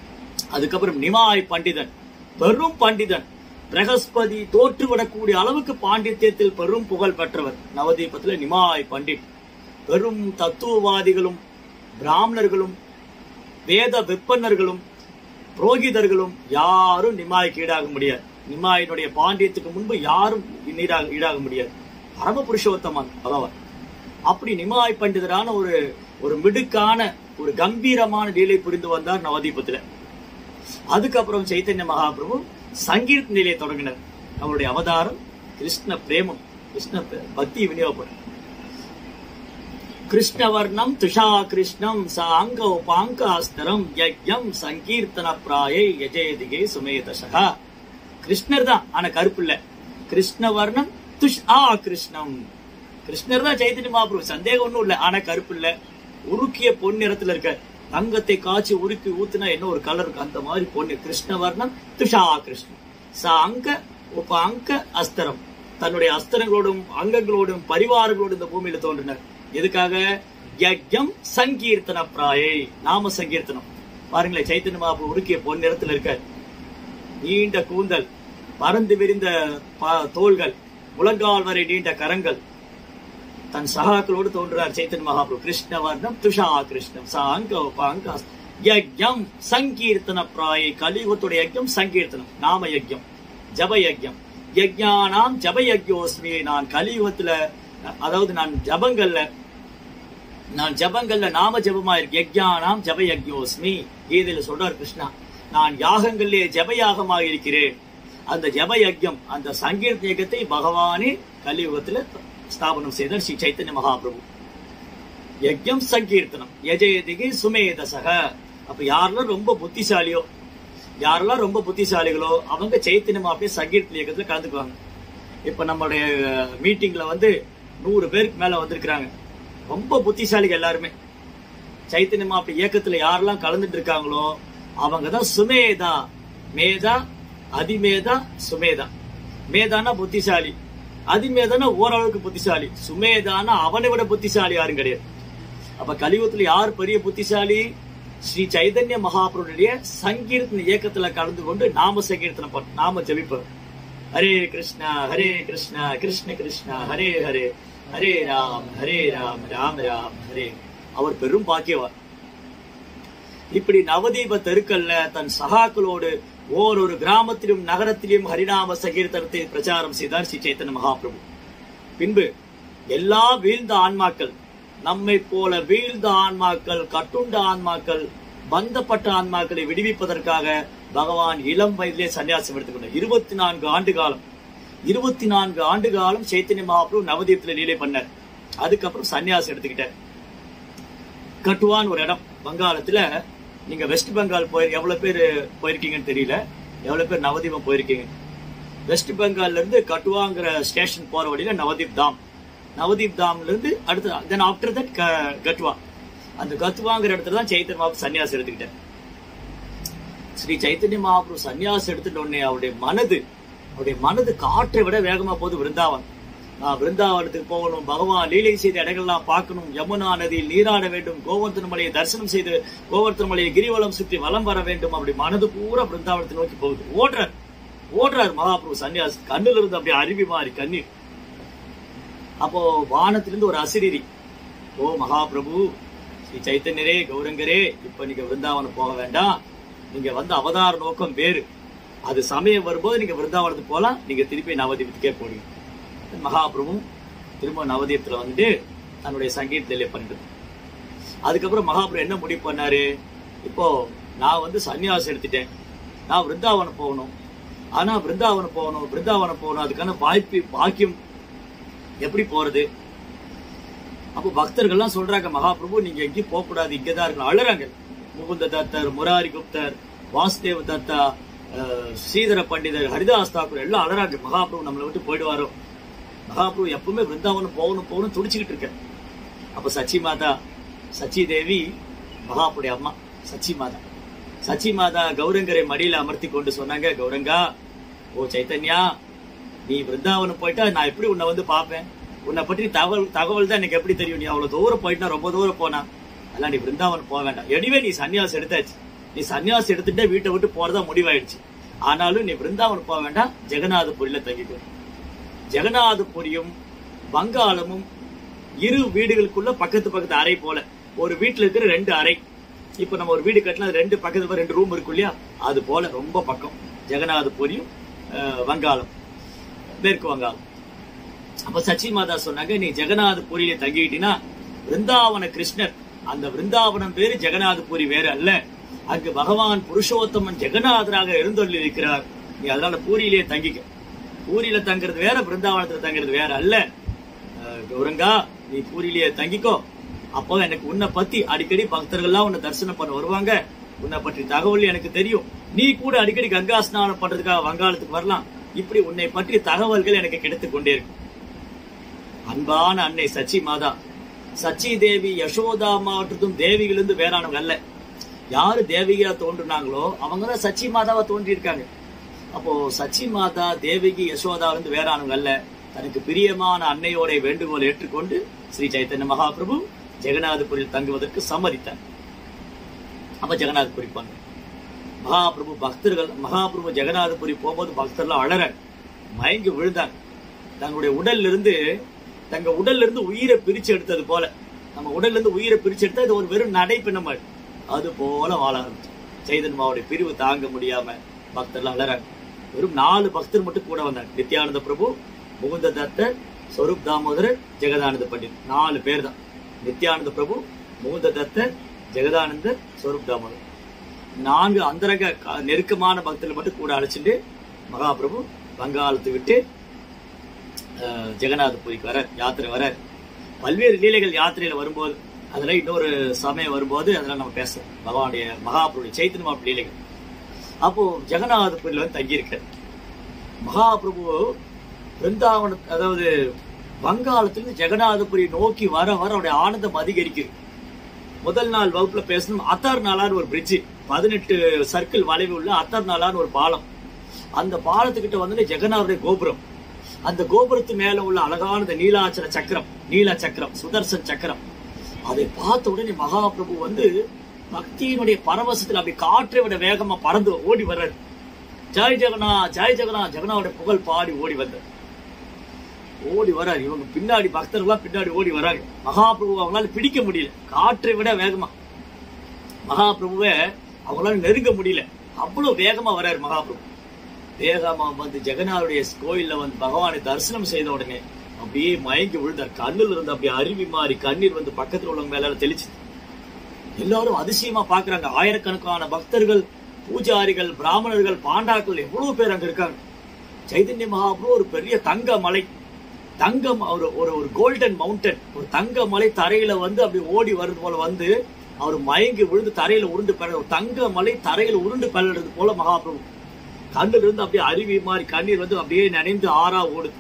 அதுக்கப்புறம் நிமாய் பண்டிதன் பெரும் பண்டிதன் பிரகஸ்பதி தோற்றுவிடக்கூடிய அளவுக்கு பாண்டித்யத்தில் பெரும் புகழ் பெற்றவர் நவதீபத்துல நிமாய் பண்டிட் பெரும் தத்துவவாதிகளும் பிராமணர்களும் வேத விற்பனர்களும் புரோகிதர்களும் யாரும் நிமாய்க்கு ஈடாக முடியாது நிமாயினுடைய பாண்டியத்துக்கு முன்பு யாரும் ஈடாக ஈடாக முடியாது பரம புருஷோத்தமன் பகவான் அப்படி நிமாய் பண்டிதரான ஒரு ஒரு மிடுக்கான ஒரு கம்பீரமான லீலை புரிந்து வந்தார் நவதீபத்துல அதுக்கப்புறம் சைத்தன்ய மகாபிரபு சங்கீர்த்த நிலையை தொடங்கினார் அவருடைய அவதாரம் கிருஷ்ண பிரேமம் கிருஷ்ண ப- பக்தி விநியோகப்படும் கிருஷ்ணவர்ணம் துஷா கிருஷ்ணம் ச அங்க உபாங்க அஸ்தரம் யஜ்யம் சங்கீர்த்தன பிராயை யஜயதிகே சுமேதசகா கிருஷ்ணர் தான் ஆனா கருப்பு இல்ல கிருஷ்ணவர்ணம் துஷ் ஆ கிருஷ்ணம் கிருஷ்ணர் தான் சைத்தன்ய மகாபிரபு சந்தேகம் ஒண்ணும் இல்ல ஆனா கருப்பு இல்ல உருக்கிய பொன் நிறத்துல இருக்க தங்கத்தை காய்ச்சி உருக்கி ஊத்துனா என்ன ஒரு கலர் இருக்கு அந்த மாதிரி பொண்ணு கிருஷ்ணவர்ணம் துஷா கிருஷ்ணம் ச அங்க உப அங்க அஸ்தரம் தன்னுடைய அஸ்திரங்களோடும் அங்கங்களோடும் பரிவாரங்களோடும் இந்த பூமியில தோன்றினார் எதுக்காக யஜ்யம் சங்கீர்த்தன பிராயை நாம சங்கீர்த்தனம் பாருங்களேன் சைத்தன்ய மகாபு உருக்கிய பொன் நிறத்துல இருக்கார் நீண்ட கூந்தல் பறந்து விரிந்த ப- தோள்கள் முழங்கால் வரை நீண்ட கரங்கள் தன் சகாக்களோடு தோன்றார் சைத்தன்ய மகாபுரு கிருஷ்ணவர்ணம் துஷா கிருஷ்ணம் சாங்க உபாங்க யஜ்யம் சங்கீர்த்தன பிராயை கலியுகத்துடைய யஜ்யம் சங்கீர்த்தனம் நாம யஜ்யம் ஜப யஜ்யம் யஜ்ஞானாம் ஜப யஜ்யோஸ்மி நான் கலியுகத்துல அதாவது நான் ஜபங்கள்ல நான் ஜபங்கள்ல நாம ஜபமா இருக்கு யஜ்ஞானாம் ஜப யஜ்யோஸ்மி கீதையில சொல்றார் கிருஷ்ணா நான் யாகங்களிலே ஜப யாகமாக இருக்கிறேன் அந்த ஜப யஜ்யம் அந்த சங்கீர்த்த யஜ்யத்தை பகவானே கலியுகத்துல ஸ்தாபனம் செய்தார் ஸ்ரீ சைத்தன்ய மகாபிரபு யஜ்யம் சங்கீர்த்தனம் யஜயதிகி சுமேதசக அப்ப யாரெல்லாம் ரொம்ப புத்திசாலியோ யாரெல்லாம் ரொம்ப புத்திசாலிகளோ அவங்க சைத்தன்யம் அப்படியே சங்கீர்த்தன இயக்கத்துல கலந்துக்குவாங்க இப்ப நம்மளுடைய மீட்டிங்ல வந்து நூறு பேருக்கு மேல வந்திருக்கிறாங்க ரொம்ப புத்திசாலிகள் எல்லாருமே சைத்தன்ய மாப்பி இயக்கத்துல யாரெல்லாம் கலந்துட்டு இருக்காங்களோ அவங்க தான் சுமேதா மேதா அதிமேதா சுமேதா மேதானா புத்திசாலி அதிமேதானா ஓரளவுக்கு புத்திசாலி சுமேதானா அவனை விட புத்திசாலி யாரும் கிடையாது அப்ப கலியுகத்துல யார் பெரிய புத்திசாலி ஸ்ரீ சைதன்ய மகாபுருடைய சங்கீர்த்தன இயக்கத்துல கலந்து கொண்டு நாம சங்கீர்த்தனம் பண்ண நாம ஜெபிப்போம் ஹரே கிருஷ்ணா ஹரே கிருஷ்ணா கிருஷ்ண கிருஷ்ணா ஹரே ஹரே ஹரே ராம் ஹரே ராம் ராம் ராம் ஹரே அவர் பெரும் பாக்கியவார் இப்படி நவதீப தெருக்கல்ல தன் சகாக்களோடு ஓரொரு கிராமத்திலும் நகரத்திலும் ஹரிநாம சங்கீர்த்தனத்தை பிரச்சாரம் செய்தார் ஸ்ரீ சைத்தன்ய மகாபிரபு பின்பு எல்லா வீழ்ந்த ஆன்மாக்கள் நம்மை போல வீழ்ந்த ஆன்மாக்கள் கட்டுண்ட ஆன்மாக்கள் பந்தப்பட்ட ஆன்மாக்களை விடுவிப்பதற்காக பகவான் இளம் வயதிலே சன்னியாசம் எடுத்துக்கொண்டார் இருபத்தி நான்கு ஆண்டு காலம் இருபத்தி நான்கு ஆண்டு காலம் சைத்தன்ய மகாபிரபு நவதீபத்துல லீலை பண்ணார் அதுக்கப்புறம் சன்னியாசம் எடுத்துக்கிட்டார் கட்டுவான்னு ஒரு இடம் வங்காளத்துல நீங்க வெஸ்ட் பெங்கால் போய் எவ்வளவு பேர் போயிருக்கீங்கன்னு தெரியல எவ்வளவு பேர் நவதீபம் போயிருக்கீங்க வெஸ்ட் பெங்கால்ல இருந்து கட்டுவாங்கிற ஸ்டேஷன் போற வழியில நவதீப் தாம் நவதீப் தாம்ல இருந்து அடுத்து தென் ஆஃப்டர் தட் கட்டுவா அந்த கத்துவாங்கிற இடத்துல தான் சைத்தன்ய மகாபு சன்னியாசம் எடுத்துக்கிட்டேன் ஸ்ரீ சைத்தன்ய மகாபுரு சன்னியாசம் எடுத்துட்ட உடனே அவருடைய மனது அவருடைய மனது காற்றை விட வேகமா போகுது விருந்தாவன் நான் விருந்தாவனத்துக்கு போகணும் பகவான் லீலை செய்த இடங்கள்லாம் பார்க்கணும் யமுனா நதியில் நீராட வேண்டும் கோவர்த்தன மலையை தரிசனம் செய்து கோவர்த்தன மலையை கிரிவலம் சுற்றி வலம் வர வேண்டும் அப்படி மனது பூரா பிருந்தாவனத்தை நோக்கி போகுது ஓடுறார் ஓடுறார் மகாபிரபு சன்னியாசி கண்ணுல இருந்து அப்படியே அருவி மாறி கண்ணீர் அப்போ வானத்திலிருந்து ஒரு அசிரிரி ஓ மகாபிரபு ஸ்ரீ சைத்தன்யரே கௌரங்கரே இப்ப நீங்க விருந்தாவனம் போக வேண்டாம் நீங்க வந்த அவதார நோக்கம் வேறு அது சமயம் வரும்போது நீங்க விருந்தாவனத்துக்கு போலாம் நீங்க திருப்பி நவதீபத்துக்கே போனீங்க மகாபிரபு திரும்ப நவதீபத்துல வந்துட்டு தன்னுடைய சங்கீத நிலை பண்ணிட்டு அதுக்கப்புறம் மகாபிரபு என்ன முடிவு பண்ணாரு இப்போ நான் வந்து சன்னியாசம் எடுத்துட்டேன் நான் விருந்தாவனம் போகணும் ஆனா விருந்தாவனம் போகணும் விருந்தாவனம் போகணும் அதுக்கான வாய்ப்பு பாக்கியம் எப்படி போறது அப்போ பக்தர்கள்லாம் சொல்றாங்க மகாபிரபு நீங்க எங்கேயும் போக கூடாது இங்கதான் இருக்கணும் அழுறாங்க முகுந்த தத்தர் முராரி குப்தர் வாசுதேவ தத்தா அஹ், ஸ்ரீதர பண்டிதர் ஹரிதாஸ் தாக்கூர் எல்லாம் அழறாங்க மகாபிரபு நம்மளை விட்டு போயிடுவாரோ மகாபிரபு எப்பவுமே பிருந்தாவனம் போகணும் போகணும் துடிச்சுக்கிட்டு இருக்க அப்ப சச்சி மாதா சச்சி தேவி மகாபுடைய அம்மா சச்சி மாதா சச்சி மாதா கௌரங்கரை மடியில அமர்த்தி கொண்டு சொன்னாங்க கௌரங்கா ஓ சைத்தன்யா நீ பிருந்தாவனம் போயிட்டா நான் எப்படி உன்னை வந்து பார்ப்பேன் உன்னை பற்றி தகவல் தகவல் தான் எனக்கு எப்படி தெரியும் நீ அவ்வளவு தூரம் போயிட்டா ரொம்ப தூரம் போனா அதெல்லாம் நீ பிருந்தாவனம் போக வேண்டாம் எடிவே நீ சன்னியாசம் எடுத்தாச்சு நீ சன்னியாசி எடுத்துட்டே வீட்டை விட்டு போறதா முடிவாயிடுச்சு ஆனாலும் நீ பிருந்தாவனம் போக வேண்டாம் ஜெகநாதபுரியில தங்கிக்கோ ஜெகநாதபுரியும் வங்காளமும் இரு வீடுகளுக்குள்ள பக்கத்து பக்கத்து அறை போல ஒரு வீட்டுல இருக்கிற ரெண்டு அறை இப்ப நம்ம ஒரு வீடு கட்டினா அது ரெண்டு பக்கத்துல ரெண்டு ரூம் இருக்கும் இல்லையா அது போல ரொம்ப பக்கம் ஜெகநாதபுரியும் அஹ், வங்காளம் மேற்கு வங்காளம் அப்ப சச்சி மாதா சொன்னாங்க நீ ஜெகநாதபுரியில தங்கிக்கிட்டீங்கன்னா பிருந்தாவன கிருஷ்ணர் அந்த பிருந்தாவனம் பேரு ஜெகநாதபுரி வேற அல்ல அங்கு பகவான் புருஷோத்தமன் ஜெகநாதராக எழுந்தொள்ளி இருக்கிறார் நீ அதனால பூரியிலே தங்கிக்க பூரியில தங்குறது வேற பிருந்தாவனத்துல தங்குறது வேற அல்ல அஹ், கௌரங்கா நீ பூரியிலேயே தங்கிக்கோ அப்போ எனக்கு உன்னை பத்தி அடிக்கடி பக்தர்கள்லாம் உன்னை தரிசனம் பண்ண வருவாங்க உன்னை பற்றி தகவல் எனக்கு தெரியும் நீ கூட அடிக்கடி கங்கா ஸ்நானம் பண்றதுக்காக வங்காளத்துக்கு வரலாம் இப்படி உன்னை பற்றி தகவல்கள் எனக்கு கிடைத்துக் கொண்டே இருக்கும் அன்பான அன்னை சச்சி மாதா சச்சி தேவி யசோதா மாவட்டத்தும் தேவிகளிருந்து வேறானவங்க அல்ல யாரு தேவிகா தோன்றுனாங்களோ அவங்க தான் சச்சி மாதாவா தோன்றி இருக்காங்க அப்போ சச்சி மாதா தேவிகி யசோதா இருந்து வேறானவங்க அல்ல தனக்கு பிரியமான அன்னையோட வேண்டுகோள் ஏற்றுக்கொண்டு ஸ்ரீ சைத்தன்ய மகாபிரபு ஜெகநாதபுரியில் தங்குவதற்கு சம்மதித்தார் அப்ப ஜெகநாதபுரி போனாங்க மகாபிரபு பக்தர்கள் மகாபிரபு ஜெகநாதபுரி போகும்போது பக்தர்லாம் அழற மயங்கி விழுந்தாங்க தங்களுடைய உடல்ல இருந்து தங்க உடல்ல இருந்து உயிரை பிரிச்சு எடுத்தது போல நம்ம உடல்ல இருந்து உயிரை பிரிச்சு எடுத்தா இது ஒரு வெறும் நடைப்பின மாதிரி அது போல வாழ ஆரம்பிச்சு சைதன்மாவுடைய பிரிவு தாங்க முடியாம பக்தர்லாம் அழறாங்க வெறும் நாலு பக்தர் மட்டும் கூட வந்தாங்க நித்யானந்த பிரபு முகுந்த தத்தர் ஸ்வரூப் தாமோதரர் ஜெகதானந்த பண்டிட் நாலு பேர் தான் நித்யானந்த பிரபு முகுந்த தத்தர் ஜெகதானந்தர் ஸ்வரூப் தாமோதர் நான்கு அந்தரங்க க- நெருக்கமான பக்தர்கள் மட்டும் கூட அழைச்சிட்டு மகாபிரபு வங்காளத்தை விட்டு அஹ், ஜெகநாதபுரிக்கு வர யாத்திரை வர பல்வேறு லீலைகள் யாத்திரையில வரும்போது அதுல இன்னொரு சமயம் வரும்போது அதெல்லாம் நம்ம பேசலாம் பகவானுடைய மகாபிரபுடைய சைத்தன்ய மகாபிரபு லீலைகள் அப்போ ஜெகநாதபுரியில வந்து தங்கியிருக்காரு மகாபிரபு பிருந்தாவன அதாவது வங்காளத்திலிருந்து ஜெகநாதபுரி நோக்கி வர வர அவருடைய ஆனந்தம் அதிகரிக்குது முதல் நாள் வகுப்புல பேசணும் அத்தார் நாளான்னு ஒரு பிரிட்ஜ் பதினெட்டு சர்க்கிள் வளைவு உள்ள அத்தார் நாளான்னு ஒரு பாலம் அந்த பாலத்துக்கிட்ட வந்து ஜெகநாதருடைய கோபுரம் அந்த கோபுரத்து மேல உள்ள அழகான இந்த நீலாச்சல சக்கரம் நீல சக்கரம் சுதர்சன் சக்கரம் அதை பார்த்த உடனே மகாபிரபு வந்து பக்தியினுடைய பரவசத்துல அப்படி காற்றை விட வேகமா பறந்து ஓடி வர்றாரு ஜெய் ஜெகனா ஜெய் ஜெகனா ஜெகனாவுடைய புகழ் பாடி ஓடி வந்தார் ஓடி வராரு இவங்க பின்னாடி பக்தர்கள்லாம் பின்னாடி ஓடி வராங்க மகாபிரபு அவங்களால பிடிக்க முடியல காற்றை விட வேகமா மகாபிரபுவை அவங்களால நெருங்க முடியல அவ்வளவு வேகமா வராரு மகாபிரபு வேகமா வந்து ஜெகநாதருடைய கோயில்ல வந்து பகவானை தரிசனம் செய்த உடனே அப்படியே மயங்கி விழுந்தார் கண்ணுல இருந்து அப்படியே அருவி மாறி கண்ணீர் வந்து பக்கத்துல உள்ளவங்க மேல தெளிச்சு எல்லாரும் அதிசயமா பாக்குறாங்க ஆயிரக்கணக்கான பக்தர்கள் பூஜாரிகள் பிராமணர்கள் பாண்டாக்கள் எவ்வளவு பேர் அங்க இருக்காங்க சைதன்ய மகாபிரபு ஒரு பெரிய தங்க மலை தங்கம் ஒரு ஒரு ஒரு கோல்டன் மவுண்டன் ஒரு தங்க மலை தரையில வந்து அப்படி ஓடி வருது போல வந்து அவர் மயங்கி விழுந்து தரையில உருண்டு பெற ஒரு தங்க மலை தரையில உருண்டு பெறறது போல மகாபிரபு கண்ணுல இருந்து அப்படியே அருவி மாதிரி கண்ணீர் வந்து அப்படியே நனைந்து ஆறா ஓடுது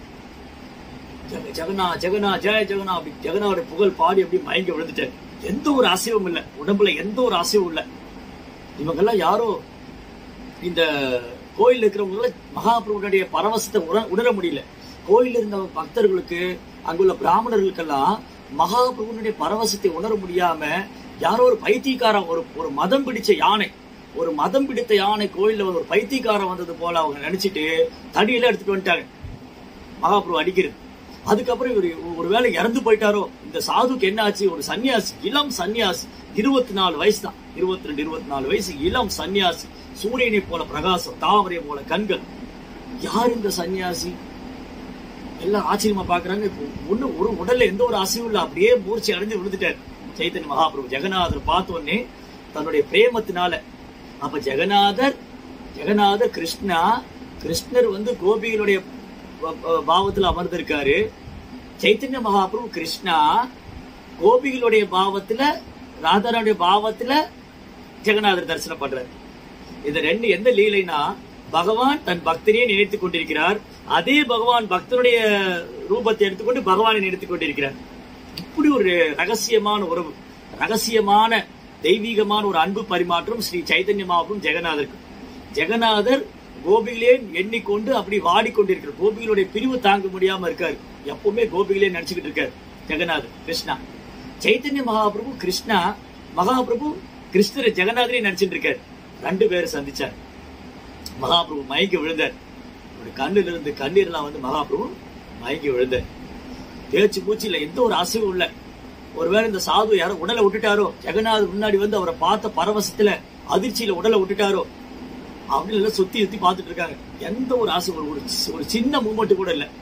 ஜெக- ஜெகனா ஜெகனா ஜெய ஜெகனா அப்படி ஜெகனாவுடைய புகழ் பாடி அப்படியே மயங்கி விழுந்துட்டாரு எந்த ஒரு அசைவும் இல்ல உடம்புல எந்த ஒரு அசைவும் இல்ல இவங்கெல்லாம் யாரோ இந்த கோயில் இருக்கிறவங்கள மகாபிரபுடைய பரவசத்தை உணர உணர முடியல கோயில் இருந்த பக்தர்களுக்கு அங்குள்ள பிராமணர்களுக்கெல்லாம் மகாபிரபுனுடைய பரவசத்தை உணர முடியாம யாரோ ஒரு பைத்தியக்காரன் ஒரு ஒரு மதம் பிடிச்ச யானை ஒரு மதம் பிடித்த யானை கோயில்ல ஒரு பைத்தியக்காரன் வந்தது போல அவங்க நினைச்சிட்டு தடியெல்லாம் எடுத்துட்டு வந்துட்டாங்க மகாபிரபு அடிக்கிறது அதுக்கப்புறம் இவர் ஒருவேளை இறந்து போயிட்டாரோ இந்த சாதுக்கு என்ன ஆச்சு ஒரு சன்னியாசி இளம் சன்னியாசி இருபத்தி நாலு வயசு தான் இருபத்தி ரெண்டு இருபத்தி நாலு வயசு இளம் சன்னியாசி சூரியனை போல பிரகாசம் தாமரை போல கண்கள் யார் இந்த சன்னியாசி எல்லாம் ஆச்சரியமா பாக்குறாங்க இப்போ ஒண்ணு ஒரு உடல்ல எந்த ஒரு அசைவும் இல்ல அப்படியே மூர்ச்சி அடைஞ்சு விழுந்துட்டார் சைத்தன்ய மகாபிரபு ஜெகநாதர் பார்த்த உடனே தன்னுடைய பிரேமத்தினால அப்ப ஜெகநாதர் ஜெகநாதர் கிருஷ்ணா கிருஷ்ணர் வந்து கோபிகளுடைய ப- ப- பாவத்துல அமர்ந்திருக்காரு சைத்தன்ய மகாபிரபு கிருஷ்ணா கோபிகளுடைய பாவத்துல ராதாராவுடைய பாவத்துல ஜெகநாதர் தரிசனம் பண்றாரு இது ரெண்டு எந்த லீலைனா பகவான் தன் பக்தனையே நினைத்துக் கொண்டிருக்கிறார் அதே பகவான் பக்தனுடைய ரூபத்தை எடுத்துக்கொண்டு பகவானை நினைத்துக் கொண்டிருக்கிறார் இப்படி ஒரு ரகசியமான உறவு ரகசியமான தெய்வீகமான ஒரு அன்பு பரிமாற்றம் ஸ்ரீ சைதன்ய மகாபுரம் ஜெகநாதருக்கு ஜெகநாதர் கோபிகளே எண்ணிக்கொண்டு அப்படி வாடிக்கொண்டிருக்கிறார் கோபிகளுடைய பிரிவு தாங்க முடியாம இருக்காரு எப்பவுமே கோபிகளே நினைச்சுக்கிட்டு இருக்காரு ஜெகநாதர் கிருஷ்ணா சைத்தன்ய மகாபிரபு கிருஷ்ணா மகாபிரபு கிருஷ்ணரை ஜெகநாதனையும் நினைச்சிட்டு இருக்காரு ரெண்டு பேரும் சந்திச்சார் மகாபிரபு மயங்கி விழுந்தார் அவருடைய கண்ணில் இருந்து கண்ணீர்லாம் வந்து மகாபிரபு மயங்கி விழுந்தார் பேச்சு மூச்சு இல்ல எந்த ஒரு அசைவும் இல்ல ஒருவேளை இந்த சாது யாரோ உடலை விட்டுட்டாரோ ஜெகநாதர் முன்னாடி வந்து அவரை பார்த்த பரவசத்துல அதிர்ச்சியில உடலை விட்டுட்டாரோ அப்படின்னு எல்லாம் சுத்தி சுத்தி பார்த்துட்டு இருக்காங்க எந்த ஒரு ஆசை ஒரு ஒரு சி- ஒரு சின்ன மூமெண்ட் கூட இல்ல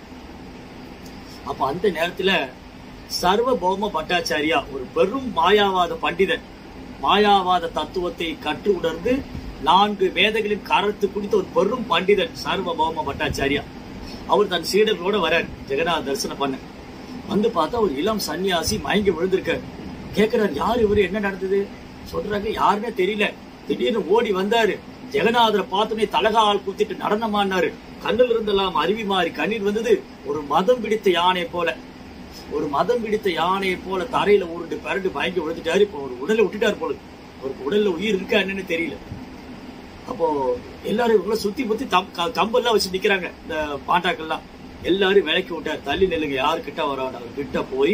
அப்ப அந்த நேரத்துல சர்வ பௌம பட்டாச்சாரியா ஒரு பெரும் மாயாவாத பண்டிதன் மாயாவாத தத்துவத்தை கற்று உணர்ந்து நான்கு வேதங்களின் கரத்து குடித்த ஒரு பெரும் பண்டிதன் சர்வ பௌம பட்டாச்சாரியா அவர் தன் சீடர்களோட வரார் ஜெகநாத தரிசனம் பண்ண வந்து பார்த்தா ஒரு இளம் சன்னியாசி மயங்கி விழுந்திருக்காரு கேக்குறாரு யார் இவரு என்ன நடந்தது சொல்றாங்க யாருன்னே தெரியல திடீர்னு ஓடி வந்தாரு ஜெகநாதரை பார்த்தோன்னே தலகால் குத்திட்டு நடனமானாரு கண்ணில் இருந்தெல்லாம் அருவி மாறி கண்ணீர் வந்தது ஒரு மதம் பிடித்த யானை போல ஒரு மதம் பிடித்த யானையை போல தரையில உருண்டு பரண்டு பயங்கி விழுந்துட்டாரு இப்போ ஒரு உடலை விட்டுட்டாரு போல ஒரு உடல்ல உயிர் இருக்கா என்னன்னு தெரியல அப்போ எல்லாரும் இவங்கள சுத்தி முத்தி தம்- க- கம்பெல்லாம் வச்சு நிக்கிறாங்க இந்த பாட்டாக்கள்லாம் எல்லாரும் விலைக்கு விட்டார் தள்ளி நில்லுங்க யாரு கிட்ட வராங்க அவர் கிட்ட போய்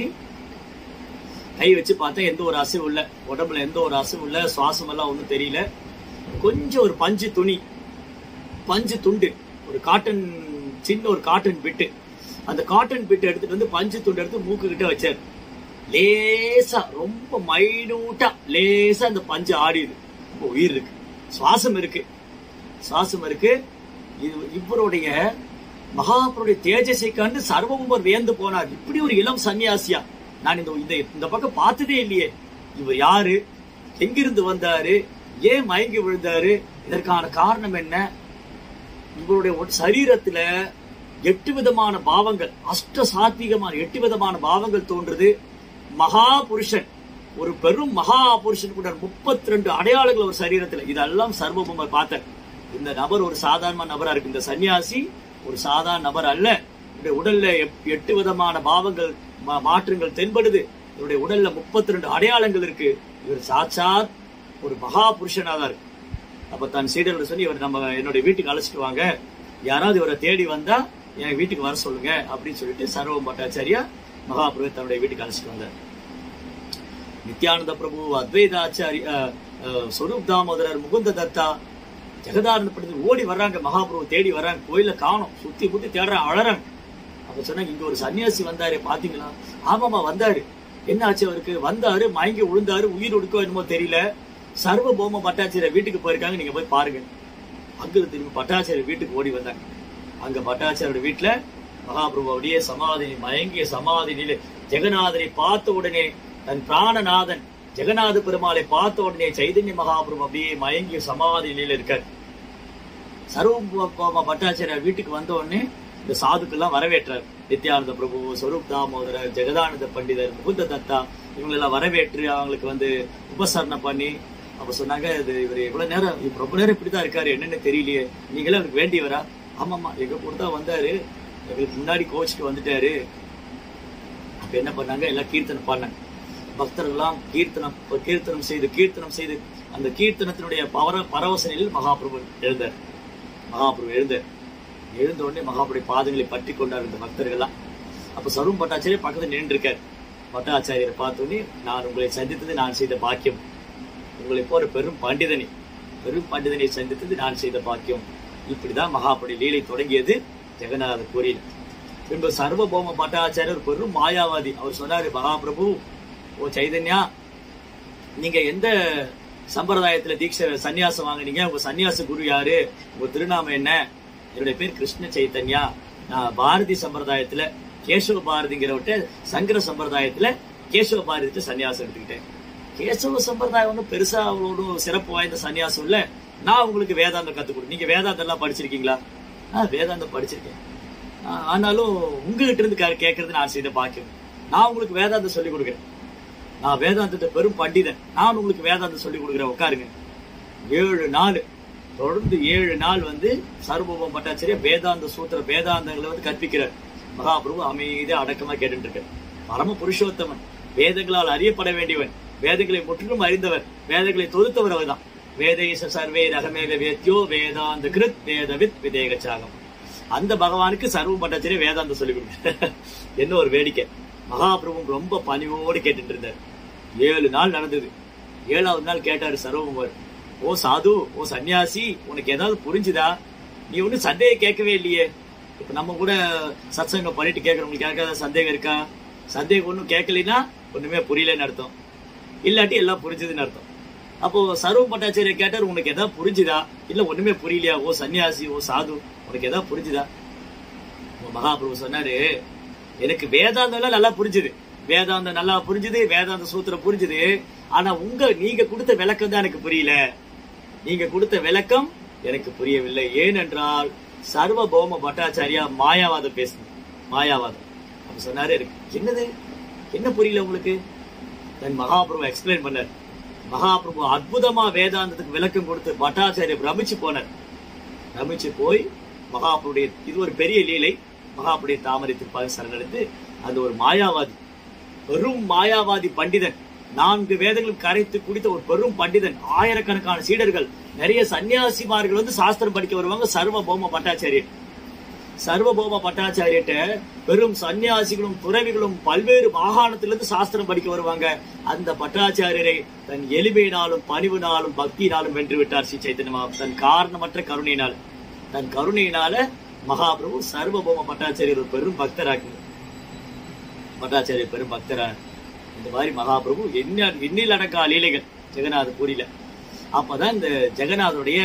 கை வச்சு பார்த்தா எந்த ஒரு அசைவும் இல்ல உடம்புல எந்த ஒரு அசைவும் இல்ல சுவாசம் எல்லாம் ஒண்ணும் தெரியல கொஞ்சம் ஒரு பஞ்சு துணி பஞ்சு துண்டு ஒரு காட்டன் சின்ன ஒரு காட்டன் பிட்டு அந்த காட்டன் பிட்டு எடுத்துட்டு வந்து பஞ்சு துண்டு எடுத்து மூக்கு கிட்ட வச்சாரு லேசா ரொம்ப மைனூட்டா லேசா அந்த பஞ்சு ஆடிது இப்போ உயிர் இருக்கு சுவாசம் இருக்கு சுவாசம் இருக்கு இது இவருடைய மகாபுருடைய தேஜஸை கண்டு சர்வமும்பர் வியந்து போனார் இப்படி ஒரு இளம் சன்னியாசியா நான் இந்த இந்த இந்த பக்கம் பார்த்ததே இல்லையே இவர் யாரு எங்கிருந்து வந்தாரு ஏன் மயங்கி விழுந்தாரு இதற்கான காரணம் என்ன இவருடைய ஒரு சரீரத்துல எட்டு விதமான பாவங்கள் அஷ்ட சாத்விகமான எட்டு விதமான பாவங்கள் தோன்றுது மகா புருஷன் ஒரு பெரும் மகா புருஷன் கூட முப்பத்தி ரெண்டு அடையாளங்கள் ஒரு சரீரத்துல இதெல்லாம் சர்வபூமர் பார்த்தார் இந்த நபர் ஒரு சாதாரண நபரா இருக்கு இந்த சன்னியாசி ஒரு சாதாரண நபர் அல்ல இவருடைய உடல்ல எப்- எட்டு விதமான பாவங்கள் மா- மாற்றங்கள் தென்படுது இவருடைய உடல்ல முப்பத்தி ரெண்டு அடையாளங்கள் இருக்கு இவர் சாட்சாத் ஒரு மகா புருஷனா தான் இருக்கு அப்ப தன் சீடர்கள் சொல்லி இவர் நம்ம என்னுடைய வீட்டுக்கு அழைச்சிட்டு வாங்க யாராவது இவரை தேடி வந்தா என் வீட்டுக்கு வர சொல்லுங்க அப்படின்னு சொல்லிட்டு சர்வம் பட்டாச்சாரியா மகாபிரபு தன்னுடைய வீட்டுக்கு அழைச்சிட்டு வந்தார் நித்யானந்த பிரபு அத்வைதாச்சாரி அஹ், அஹ், சொரூப் தாமோதரர் முகுந்த தத்தா ஜெகதானந்த பண்டிதர் ஓடி வர்றாங்க மகாபிரபு தேடி வர்றாங்க கோயில காணோம் சுத்தி முத்தி தேடுறாங்க அழறாங்க அப்ப சொன்னாங்க இங்க ஒரு சன்னியாசி வந்தாரு பாத்தீங்களா ஆமாமா வந்தாரு என்ன ஆச்சு அவருக்கு வந்தாரு மயங்கி விழுந்தாரு உயிர் ஒடுக்கோ என்னமோ தெரியல சர்வ போம பட்டாச்சாரிய வீட்டுக்கு போயிருக்காங்க நீங்க போய் பாருங்க அங்க திரும்பி பட்டாச்சாரிய வீட்டுக்கு ஓடி வந்தாங்க அங்க பட்டாச்சாரியோட வீட்டுல மகாபிரபு அப்படியே சமாதி மயங்கிய சமாதி நிலை ஜெகநாதனை பார்த்த உடனே தன் பிராணநாதன் ஜெகநாத பெருமாளை பார்த்த உடனே சைதன்ய மகாபிரபு அப்படியே மயங்கிய சமாதி நிலையில இருக்கார் சர்வபௌம பட்டாச்சாரியார் வீட்டுக்கு வந்த உடனே இந்த சாதுக்கெல்லாம் வரவேற்றார் நித்யானந்த பிரபு ஸ்வரூப் தாமோதரர் ஜெகதானந்த பண்டிதர் முகுந்த தத்தா இவங்களெல்லாம் வரவேற்று அவங்களுக்கு வந்து உபசரணை பண்ணி அப்ப சொன்னாங்க இது இவர் இவ்வளவு நேரம் இவர் ரொம்ப நேரம் இப்படிதான் இருக்காரு என்னன்னு தெரியலையே நீங்களே அவருக்கு வேண்டியவரா ஆமாமா எங்க கூட தான் வந்தாரு எங்களுக்கு முன்னாடி கோச்சிட்டு வந்துட்டாரு அப்ப என்ன பண்ணாங்க எல்லாம் கீர்த்தனம் பண்ணாங்க பக்தர்கள்லாம் கீர்த்தனம் கீர்த்தனம் செய்து கீர்த்தனம் செய்து அந்த கீர்த்தனத்தினுடைய பவர பரவச நிலையில் மகாபிரபு எழுந்தார் மகாபிரபு எழுந்தார் எழுந்த உடனே மகாபுடைய பாதங்களை பற்றி கொண்டார் இந்த பக்தர்கள்லாம் அப்ப சரும் பட்டாச்சாரியர் பக்கத்துல நின்று இருக்கார் பட்டாச்சாரியரை பார்த்தோன்னே நான் உங்களை சந்தித்தது நான் செய்த பாக்கியம் உங்களை போற பெரும் பண்டிதனை பெரும் பண்டிதனை சந்தித்தது நான் செய்த பாக்கியம் இப்படிதான் மகாபடி லீலை தொடங்கியது ஜெகநாத கோரியில் பின்பு சர்வபௌம பட்டாச்சாரியர் பெரும் மாயாவாதி அவர் சொன்னாரு மகாபிரபு ஓ சைதன்யா நீங்க எந்த சம்பிரதாயத்துல தீட்சை சன்னியாசம் வாங்குனீங்க உங்க சன்னியாச குரு யாரு உங்க திருநாமம் என்ன என்னுடைய பேர் கிருஷ்ண சைத்தன்யா நான் பாரதி சம்பிரதாயத்துல கேசவ பாரதிங்கிறவட்ட சங்கர சம்பிரதாயத்துல கேசவ பாரதிட்ட சன்னியாசம் எடுத்துக்கிட்டேன் கேசவ சம்பிரதாயம் ஒன்றும் பெருசா அவ்வளோ சிறப்பு வாய்ந்த சன்னியாசம் இல்ல நான் உங்களுக்கு வேதாந்தம் கத்துக் கொடு நீங்க வேதாந்தம் எல்லாம் படிச்சிருக்கீங்களா ஆ வேதாந்தம் படிச்சிருக்கேன் ஆ, ஆனாலும் உங்ககிட்ட இருந்து கே- கேட்கறது நான் செய்த பாக்கியம் நான் உங்களுக்கு வேதாந்தம் சொல்லி கொடுக்குறேன் நான் வேதாந்தத்தை பெரும் பண்டிதன் நான் உங்களுக்கு வேதாந்தம் சொல்லி கொடுக்குறேன் உட்காருங்க ஏழு நாள் தொடர்ந்து ஏழு நாள் வந்து சர்வபௌம பட்டாச்சாரிய வேதாந்த சூத்திர வேதாந்தங்களை வந்து கற்பிக்கிறார் மகாபிரபு அமைதியா அடக்கமா கேட்டுட்டு இருக்கார் பரம புருஷோத்தமன் வேதங்களால் அறியப்பட வேண்டியவன் வேதங்களை முற்றிலும் அறிந்தவர் வேதங்களை தொகுத்தவர் அவர்தான் வேதேச சர்வே ரகமேக வேத்யோ வேதாந்த கிருத் வேதவித் விதேகச்சாகம் அந்த பகவானுக்கு சர்வ பட்டாச்சாரிய வேதாந்தம் சொல்லி கொடுத்தார் என்ன ஒரு வேடிக்கை மகாபிரபு ரொம்ப பணிவோடு கேட்டுட்டு இருந்தார் ஏழு நாள் நடந்தது ஏழாவது நாள் கேட்டாரு சர்வகுமார் ஓ சாது ஓ சன்னியாசி உனக்கு ஏதாவது புரிஞ்சுதா நீ ஒன்னும் சந்தேகம் கேட்கவே இல்லையே இப்ப நம்ம கூட சத்சங்கம் பண்ணிட்டு கேட்கறவங்களுக்கு யாருக்காவது சந்தேகம் இருக்கா சந்தேகம் ஒன்றும் கேட்கலைன்னா ஒண்ணுமே புரியலன்னு அர்த்தம் இல்லாட்டி எல்லாம் புரிஞ்சுதுன்னு அர்த்தம் அப்போ சர்வ பட்டாச்சாரிய கேட்டார் உனக்கு ஏதாவது புரிஞ்சுதா இல்ல ஒண்ணுமே புரியலையா ஓ சன்னியாசி ஓ சாது உனக்கு ஏதாவது புரிஞ்சுதா உங்க மகாபிரபு சொன்னாரு எனக்கு வேதாந்தம் எல்லாம் நல்லா புரிஞ்சுது வேதாந்தம் நல்லா புரிஞ்சுது வேதாந்த சூத்திரம் புரிஞ்சுது ஆனா உங்க நீங்க கொடுத்த விளக்கம் தான் எனக்கு புரியல நீங்க கொடுத்த விளக்கம் எனக்கு புரியவில்லை ஏனென்றால் சர்வபௌம பட்டாச்சாரியா மாயாவாதம் பேசணும் மாயாவாதம் அப்ப சொன்னாரு எனக்கு என்னது என்ன புரியல உங்களுக்கு தன் மகாபிரபு எக்ஸ்பிளைன் பண்ணார் மகாபிரபு அற்புதமா வேதாந்தத்துக்கு விளக்கம் கொடுத்து பட்டாச்சாரிய பிரமிச்சு போனார் பிரமிச்சு போய் மகாபுருடைய இது ஒரு பெரிய லீலை மகாபுடைய தாமரை திருப்பாக சரணடைந்து அந்த ஒரு மாயாவாதி பெரும் மாயாவாதி பண்டிதன் நான்கு வேதங்களும் கரைத்து குடித்த ஒரு பெரும் பண்டிதன் ஆயிரக்கணக்கான சீடர்கள் நிறைய சன்னியாசிமார்கள் வந்து சாஸ்திரம் படிக்க வருவாங்க சர்வபௌம பட்டாச்சாரியர் சர்வபௌம பட்டாச்சாரியட்ட பெரும் சன்னியாசிகளும் துறவிகளும் பல்வேறு மாகாணத்திலிருந்து சாஸ்திரம் படிக்க வருவாங்க அந்த பட்டாச்சாரியரை தன் எளிமையினாலும் பணிவினாலும் பக்தியினாலும் வென்று விட்டார் ஸ்ரீ சைத்தன்ய மகா- தன் காரணமற்ற கருணையினால் தன் கருணையினால மகாபிரபு சர்வபௌம பட்டாச்சாரியர் ஒரு பெரும் பக்தராக்குங்க பட்டாச்சாரியர் பெரும் பக்தரா இந்த மாதிரி மகாபிரபு என்ன எண்ணில் அடக்கா லீலைகள் ஜெகநாத பூரியில அப்பதான் இந்த ஜெகநாதருடைய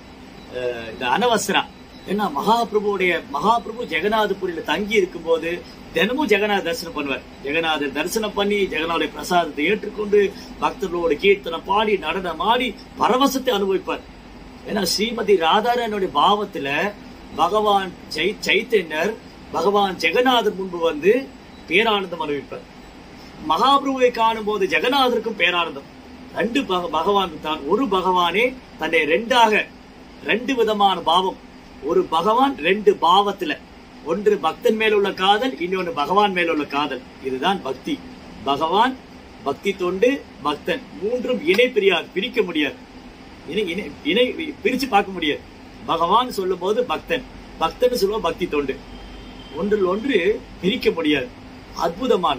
அஹ், இந்த அனவசரா ஏன்னா மகாபிரபுடைய மகாபிரபு ஜெகநாதபுரியில தங்கி இருக்கும்போது தினமும் ஜெகநாத தரிசனம் பண்ணுவார் ஜெகநாதர் தரிசனம் பண்ணி ஜெகநாதருடைய பிரசாதத்தை ஏற்றுக்கொண்டு பக்தர்களோட கீர்த்தனம் பாடி நடனம் ஆடி பரவசத்தை அனுபவிப்பார் ஏன்னா ஸ்ரீமதி ராதாரனுடைய பாவத்துல பகவான் சை சைத்தன்யர் பகவான் ஜெகநாதர் முன்பு வந்து பேரானந்தம் அனுபவிப்பார் மகாபிரபுவை காணும் போது ஜெகநாதருக்கும் பேரானந்தம் ரெண்டு பக- பகவான் தான் ஒரு பகவானே தன்னை ரெண்டாக ரெண்டு விதமான பாவம் ஒரு பகவான் ரெண்டு பாவத்துல ஒன்று பக்தன் மேல் உள்ள காதல் இன்னொன்று பகவான் மேல் உள்ள காதல் இதுதான் பக்தி பகவான் பக்தி தொண்டு பக்தன் மூன்றும் இணை பிரியாது பிரிக்க முடியாது இணை இணை இணை பிரிச்சு பார்க்க முடியாது பகவான் சொல்லும் போது பக்தன் பக்தன் சொல்லுவோம் பக்தி தொண்டு ஒன்றில் ஒன்று பிரிக்க முடியாது அற்புதமான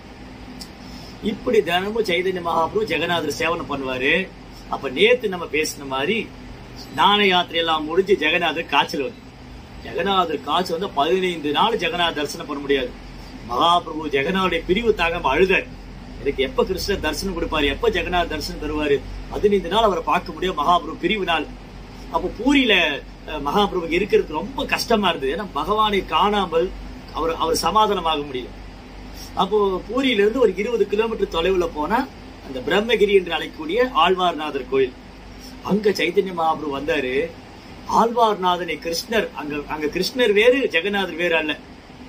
இப்படி தினமும் சைதன்ய மகாபிரபு ஜெகநாதர் சேவனம் பண்ணுவாரு அப்ப நேத்து நம்ம பேசின மாதிரி ஸ்நான யாத்திரை எல்லாம் முடிஞ்சு ஜெகநாதர் காய்ச்சல் வந்து ஜெகநாதர் காய்ச்சல் வந்து பதினைந்து நாள் ஜெகநாதர் தரிசனம் பண்ண முடியாது மகாபிரபு ஜெகநாதருடைய பிரிவு தாங்காம அழுதார் எனக்கு எப்ப கிருஷ்ணர் தரிசனம் கொடுப்பாரு எப்ப ஜெகநாத் தரிசனம் தருவாரு பதினைந்து நாள் அவரை பார்க்க முடியும் மகாபிரபு பிரிவு நாள் அப்போ பூரியில அஹ், மகாபிரபுக்கு இருக்கிறது ரொம்ப கஷ்டமா இருந்தது ஏன்னா பகவானை காணாமல் அவர் அவர் சமாதானமாக முடியல அப்போ பூரியில இருந்து ஒரு இருபது கிலோமீட்டர் தொலைவுல போனா அந்த பிரம்மகிரி என்று அழைக்கக்கூடிய ஆழ்வார்நாதர் கோயில் அங்க சைத்தன்ய மகாபிரபு வந்தாரு ஆழ்வார்நாதனை கிருஷ்ணர் அங்க அங்க கிருஷ்ணர் வேறு ஜெகநாதர் வேறு அல்ல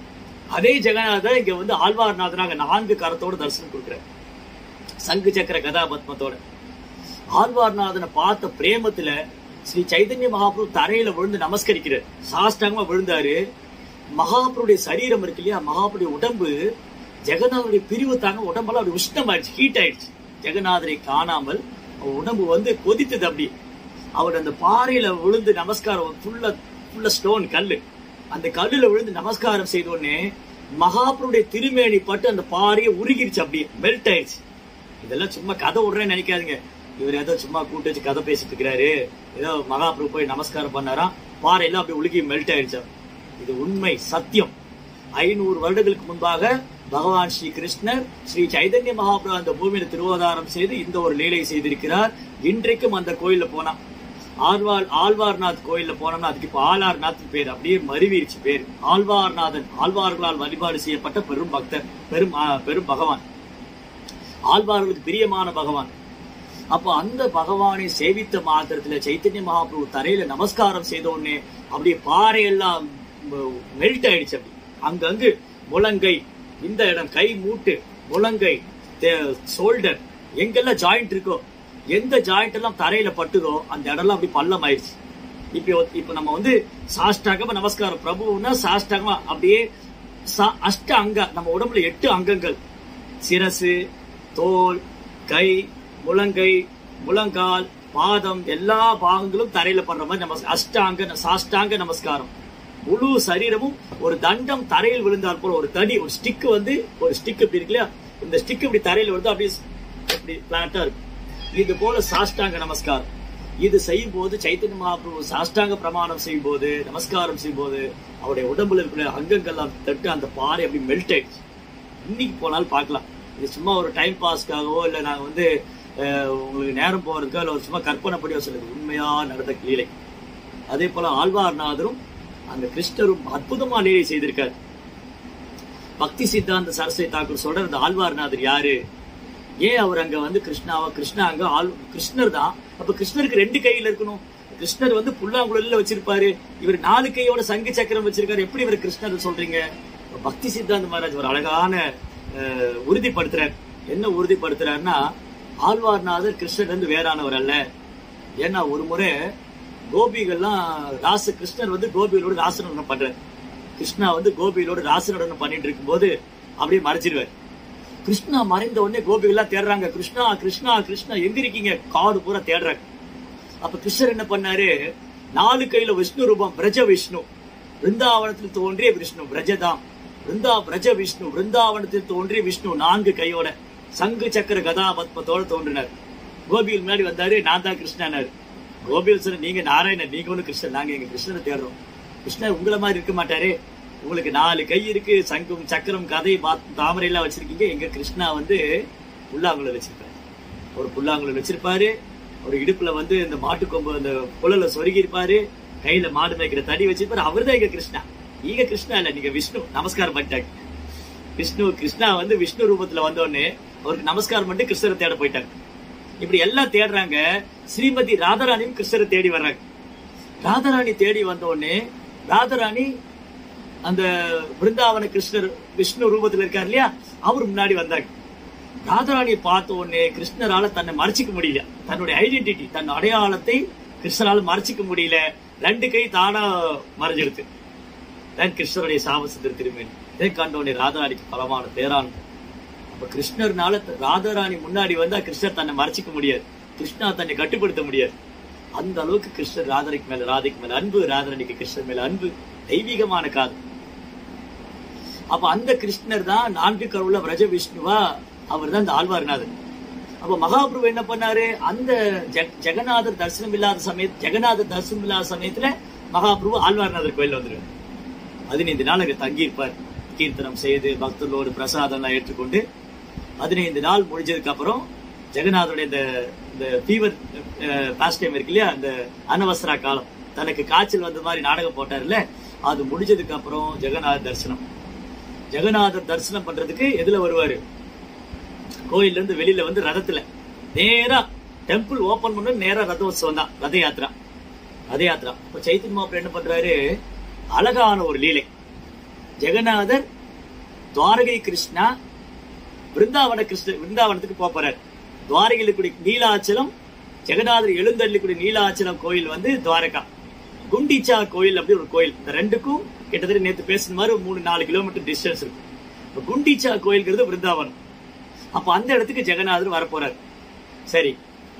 அதே ஜெகநாதர் இங்க வந்து ஆழ்வார்நாதனாக நான்கு கரத்தோட தரிசனம் கொடுக்கிறார் சங்கு சக்கர கதாபத்மத்தோட ஆழ்வார்நாதனை பார்த்த பிரேமத்துல ஸ்ரீ சைதன்ய மகாபிரபு தரையில விழுந்து நமஸ்கரிக்கிறார் சாஷ்டாங்கமா விழுந்தாரு மகாபுருடைய சரீரம் இருக்கு இல்லையா மகாபுருடைய உடம்பு ஜெகநாதருடைய பிரிவு தாங்க உடம்பெல்லாம் அப்படி உஷ்ணமாயிடுச்சு ஹீட் ஆயிடுச்சு ஜெகநாதரை காணாமல் அவர் உடம்பு வந்து கொதித்தது அப்படி அவர் அந்த பாறையில விழுந்து நமஸ்காரம் ஃபுல்லா ஃபுல்லா ஸ்டோன் கல்லு அந்த கல்லுல விழுந்து நமஸ்காரம் செய்த உடனே மகாபுருடைய திருமேனி பட்டு அந்த பாறையை உருகிருச்சு அப்படியே மெல்ட் ஆயிடுச்சு இதெல்லாம் சும்மா கதை விடுறேன்னு நினைக்காதீங்க இவர் ஏதோ சும்மா கூட்டு வச்சு கதை பேசிட்டு இருக்கிறாரு ஏதோ மகாபிரபு போய் நமஸ்காரம் பண்ணாராம் பாறையெல்லாம் அப்படியே உலுக்கி மெல்ட் ஆயிடுச்சு இது உண்மை சத்தியம் ஐநூறு வருடங்களுக்கு முன்பாக பகவான் ஸ்ரீ கிருஷ்ணர் ஸ்ரீ சைதன்ய மகாபிரபு அந்த பூமியில திருவோதாரம் செய்து இந்த ஒரு லீலை செய்திருக்கிறார் இன்றைக்கும் அந்த கோயில்ல போனா ஆழ்வார் ஆழ்வார்நாத் கோயில்ல போனோம்னா அதுக்கு இப்ப ஆழ்வார்நாத் பேர் அப்படியே மருவிருச்சு பேர் ஆழ்வார்நாதன் ஆழ்வார்களால் வழிபாடு செய்யப்பட்ட பெரும் பக்தர் பெரும் ஆ, பெரும் பகவான் ஆழ்வார்களுக்கு பிரியமான பகவான் அப்போ அந்த பகவானை சேவித்த மாத்திரத்துல சைத்தன்ய மகாபிரபு தரையில நமஸ்காரம் செய்த உடனே அப்படியே பாறையெல்லாம் மெல்ட் ஆயிடுச்சு அப்படி அங்கங்கு முழங்கை இந்த இடம் கை மூட்டு முழங்கை ஷோல்டர் எங்கெல்லாம் ஜாயிண்ட் இருக்கோ எந்த ஜாயிண்ட் எல்லாம் தரையில பட்டுதோ அந்த இடம்லாம் அப்படி பள்ளம் ஆயிடுச்சு இப்போ இப்போ நம்ம வந்து சாஷ்டாகமா நமஸ்காரம் பிரபுன்னா சாஷ்டாகமா அப்படியே சா- அஷ்ட அங்க நம்ம உடம்புல எட்டு அங்கங்கள் சிரசு தோல் கை முழங்கை முழங்கால் பாதம் எல்லா பாகங்களும் தரையில பண்ற மாதிரி நமஸ் அஷ்டாங்க சாஷ்டாங்க நமஸ்காரம் முழு சரீரமும் ஒரு தண்டம் தரையில் விழுந்தால் போல ஒரு தடி ஒரு ஸ்டிக் வந்து ஒரு ஸ்டிக் இப்படி இருக்கு இல்லையா இந்த ஸ்டிக் இப்படி தரையில விழுந்து அப்படியே இப்படி பிளாட்டா இருக்கும் இது போல சாஷ்டாங்க நமஸ்காரம் இது செய்யும் போது சைத்தன்ய மகாபிரபு சாஷ்டாங்க பிரமாணம் செய்யும் போது நமஸ்காரம் செய்யும் போது அவருடைய உடம்புல இருக்கிற அங்கங்கள்லாம் தட்டு அந்த பாறை அப்படி மெல்ட் ஆயிடுச்சு இன்னைக்கு போனாலும் பார்க்கலாம் இது சும்மா ஒரு டைம் பாஸ்க்காகவோ இல்லை நாங்கள் வந்து அஹ், உங்களுக்கு நேரம் போகிறதுக்கோ இல்லை ஒரு சும்மா கற்பனை படியோ சொல்லுது உண்மையா நடந்த லீலை அதே போல ஆழ்வார்நாதரும் அந்த கிருஷ்ணரும் அற்புதமா லீலை செய்திருக்காரு பக்தி சித்தாந்த சரஸ்வதி தாக்கூர் சொல்ற அந்த ஆழ்வார்நாதர் யாரு ஏன் அவர் அங்க வந்து கிருஷ்ணாவா கிருஷ்ணா அங்க ஆள் கிருஷ்ணர் தான் அப்ப கிருஷ்ணருக்கு ரெண்டு கையில இருக்கணும் கிருஷ்ணர் வந்து புல்லாங்குழல்ல வச்சிருப்பாரு இவர் நாலு கையோட சங்கு சக்கரம் வச்சிருக்காரு எப்படி இவர் கிருஷ்ணர் சொல்றீங்க பக்தி சித்தாந்த மகாராஜ் ஒரு அழகான அஹ், உறுதிப்படுத்துறார் என்ன உறுதிப்படுத்துறாருன்னா ஆழ்வார்நாதர் கிருஷ்ணர் வந்து வேறானவர் அல்ல ஏன்னா ஒரு முறை கோபிகள்லாம் ராச கிருஷ்ணர் வந்து கோபிகளோட ராசனடனம் பண்றாரு கிருஷ்ணா வந்து கோபிகளோட ராசனடனம் பண்ணிட்டு இருக்கும்போது அப்படியே மறைச்சிருவார் கிருஷ்ணா மறைந்த உடனே கோபிகள்லாம் தேடுறாங்க கிருஷ்ணா கிருஷ்ணா கிருஷ்ணா எங்க இருக்கீங்க காடு பூரா தேடுறாங்க அப்ப கிருஷ்ணர் என்ன பண்ணாரு நாலு கையில விஷ்ணு ரூபம் பிரஜ விஷ்ணு பிருந்தாவனத்தில் தோன்றிய விஷ்ணு பிரஜதாம் பிருந்தா பிரஜ விஷ்ணு பிருந்தாவனத்தில் தோன்றிய விஷ்ணு நான்கு கையோட சங்கு சக்கர கதா பத்மத்தோட தோன்றினார் கோபியில் முன்னாடி வந்தாரு நான் தான் கிருஷ்ணனாரு கோபியில் சொன்ன நீங்க நாராயணன் நீங்க ஒண்ணு கிருஷ்ணன் நாங்க எங்க கிருஷ்ணனை தேடுறோம் கிருஷ்ணர் உங்களை மாதிரி இருக்க மாட்டாரே உங்களுக்கு நாலு கை இருக்கு சங்கும் சக்கரம் கதை பாத்- தாமரை எல்லாம் வச்சிருக்கீங்க எங்க கிருஷ்ணா வந்து புல்லாங்குழல் வச்சிருப்பாரு ஒரு புல்லாங்குழல் வச்சிருப்பாரு ஒரு இடுப்புல வந்து இந்த மாட்டுக்கொம்பு அந்த குழல சொருகி இருப்பாரு கையில மாடு மேய்க்கிற தடி வச்சிருப்பாரு அவர்தான் எங்க கிருஷ்ணா நீங்க கிருஷ்ணா இல்ல நீங்க விஷ்ணு நமஸ்காரம் பண்ணிட்டாங்க விஷ்ணு கிருஷ்ணா வந்து விஷ்ணு ரூபத்துல வந்த உடனே அவருக்கு நமஸ்காரம் பண்ணிட்டு கிருஷ்ணரை தேட போயிட்டாங்க இப்படி எல்லாம் தேடுறாங்க ஸ்ரீமதி ராதாராணியும் கிருஷ்ணரை தேடி வர்றாங்க ராதாராணி தேடி வந்த உடனே ராதாராணி அந்த பிருந்தாவன கிருஷ்ணர் விஷ்ணு ரூபத்துல இருக்கார் இல்லையா அவர் முன்னாடி வந்தாங்க ராதாராணியை பார்த்த உடனே கிருஷ்ணரால தன்னை மறைச்சிக்க முடியல தன்னுடைய ஐடென்டிட்டி தன் அடையாளத்தை கிருஷ்ணரால மறைச்சிக்க முடியல ரெண்டு கை தானா மறைஞ்சிருக்கு தான் கிருஷ்ணருடைய சாமசத்திர திருமேனி இதை கண்டோடனே ராதாராணிக்கு பலமான பேரானந்தம் அப்ப கிருஷ்ணர்னால த- ராதாராணி முன்னாடி வந்தா கிருஷ்ணர் தன்னை மறைச்சிக்க முடியாது கிருஷ்ணா தன்னை கட்டுப்படுத்த முடியாது அந்த அளவுக்கு கிருஷ்ணர் ராதரைக்கு மேல ராதைக்கு மேல அன்பு ராதாராணிக்கு கிருஷ்ணர் மேல அன்பு தெய்வீகமான காதல் அப்ப அந்த கிருஷ்ணர் தான் நான்கு கருவுள்ள விரஜ விஷ்ணுவா அவர் தான் இந்த ஆழ்வார்நாதர் அப்ப மகாபிரபு என்ன பண்ணாரு அந்த ஜெக- ஜெகநாதர் தரிசனம் இல்லாத சமய ஜெகநாதர் தரிசனம் இல்லாத சமயத்துல மகாபிரபு ஆழ்வார்நாதர் கோயில் வந்துருவார் பதினைந்து நாள் அங்க தங்கியிருப்பார் கீர்த்தனம் செய்து பக்தர்களோடு பிரசாதம் எல்லாம் ஏற்றுக்கொண்டு பதினைந்து நாள் முடிஞ்சதுக்கு அப்புறம் ஜெகநாதருடைய இந்த இந்த ஃபீவர் பாஸ்ட் டைம் இருக்கு இல்லையா அந்த அனவசரா காலம் தனக்கு காய்ச்சல் வந்த மாதிரி நாடகம் போட்டார்ல அது முடிஞ்சதுக்கு அப்புறம் ஜெகநாத தரிசனம் ஜெகநாதர் தரிசனம் பண்றதுக்கு எதுல வருவாரு கோயில்ல இருந்து வெளியில வந்து ரதத்துல நேரா டெம்பிள் ஓபன் பண்ண நேரா ரதோத்சவம் தான் ரத யாத்திரா ரத யாத்திரா இப்ப சைத்தன்ய மாப்பிள்ள என்ன பண்றாரு அழகான ஒரு லீலை ஜெகநாதர் துவாரகை கிருஷ்ணா பிருந்தாவன கிருஷ்ண பிருந்தாவனத்துக்கு போப் போறார் துவாரகையில் கூடிய நீலாச்சலம் ஜெகநாதர் எழுந்தள்ளிக்கூடிய நீலாச்சலம் கோயில் வந்து துவாரகா குண்டிச்சா கோயில் அப்படி ஒரு கோயில் இந்த ரெண்டுக்கும் கிட்டத்தட்ட நேத்து பேசுன மாதிரி ஒரு மூணு நாலு கிலோமீட்டர் டிஸ்டன்ஸ் இருக்கும் இப்ப குண்டிச்சா கோயில்ங்கிறது பிருந்தாவனம் அப்ப அந்த இடத்துக்கு ஜெகநாதர் வரப்போறார் சரி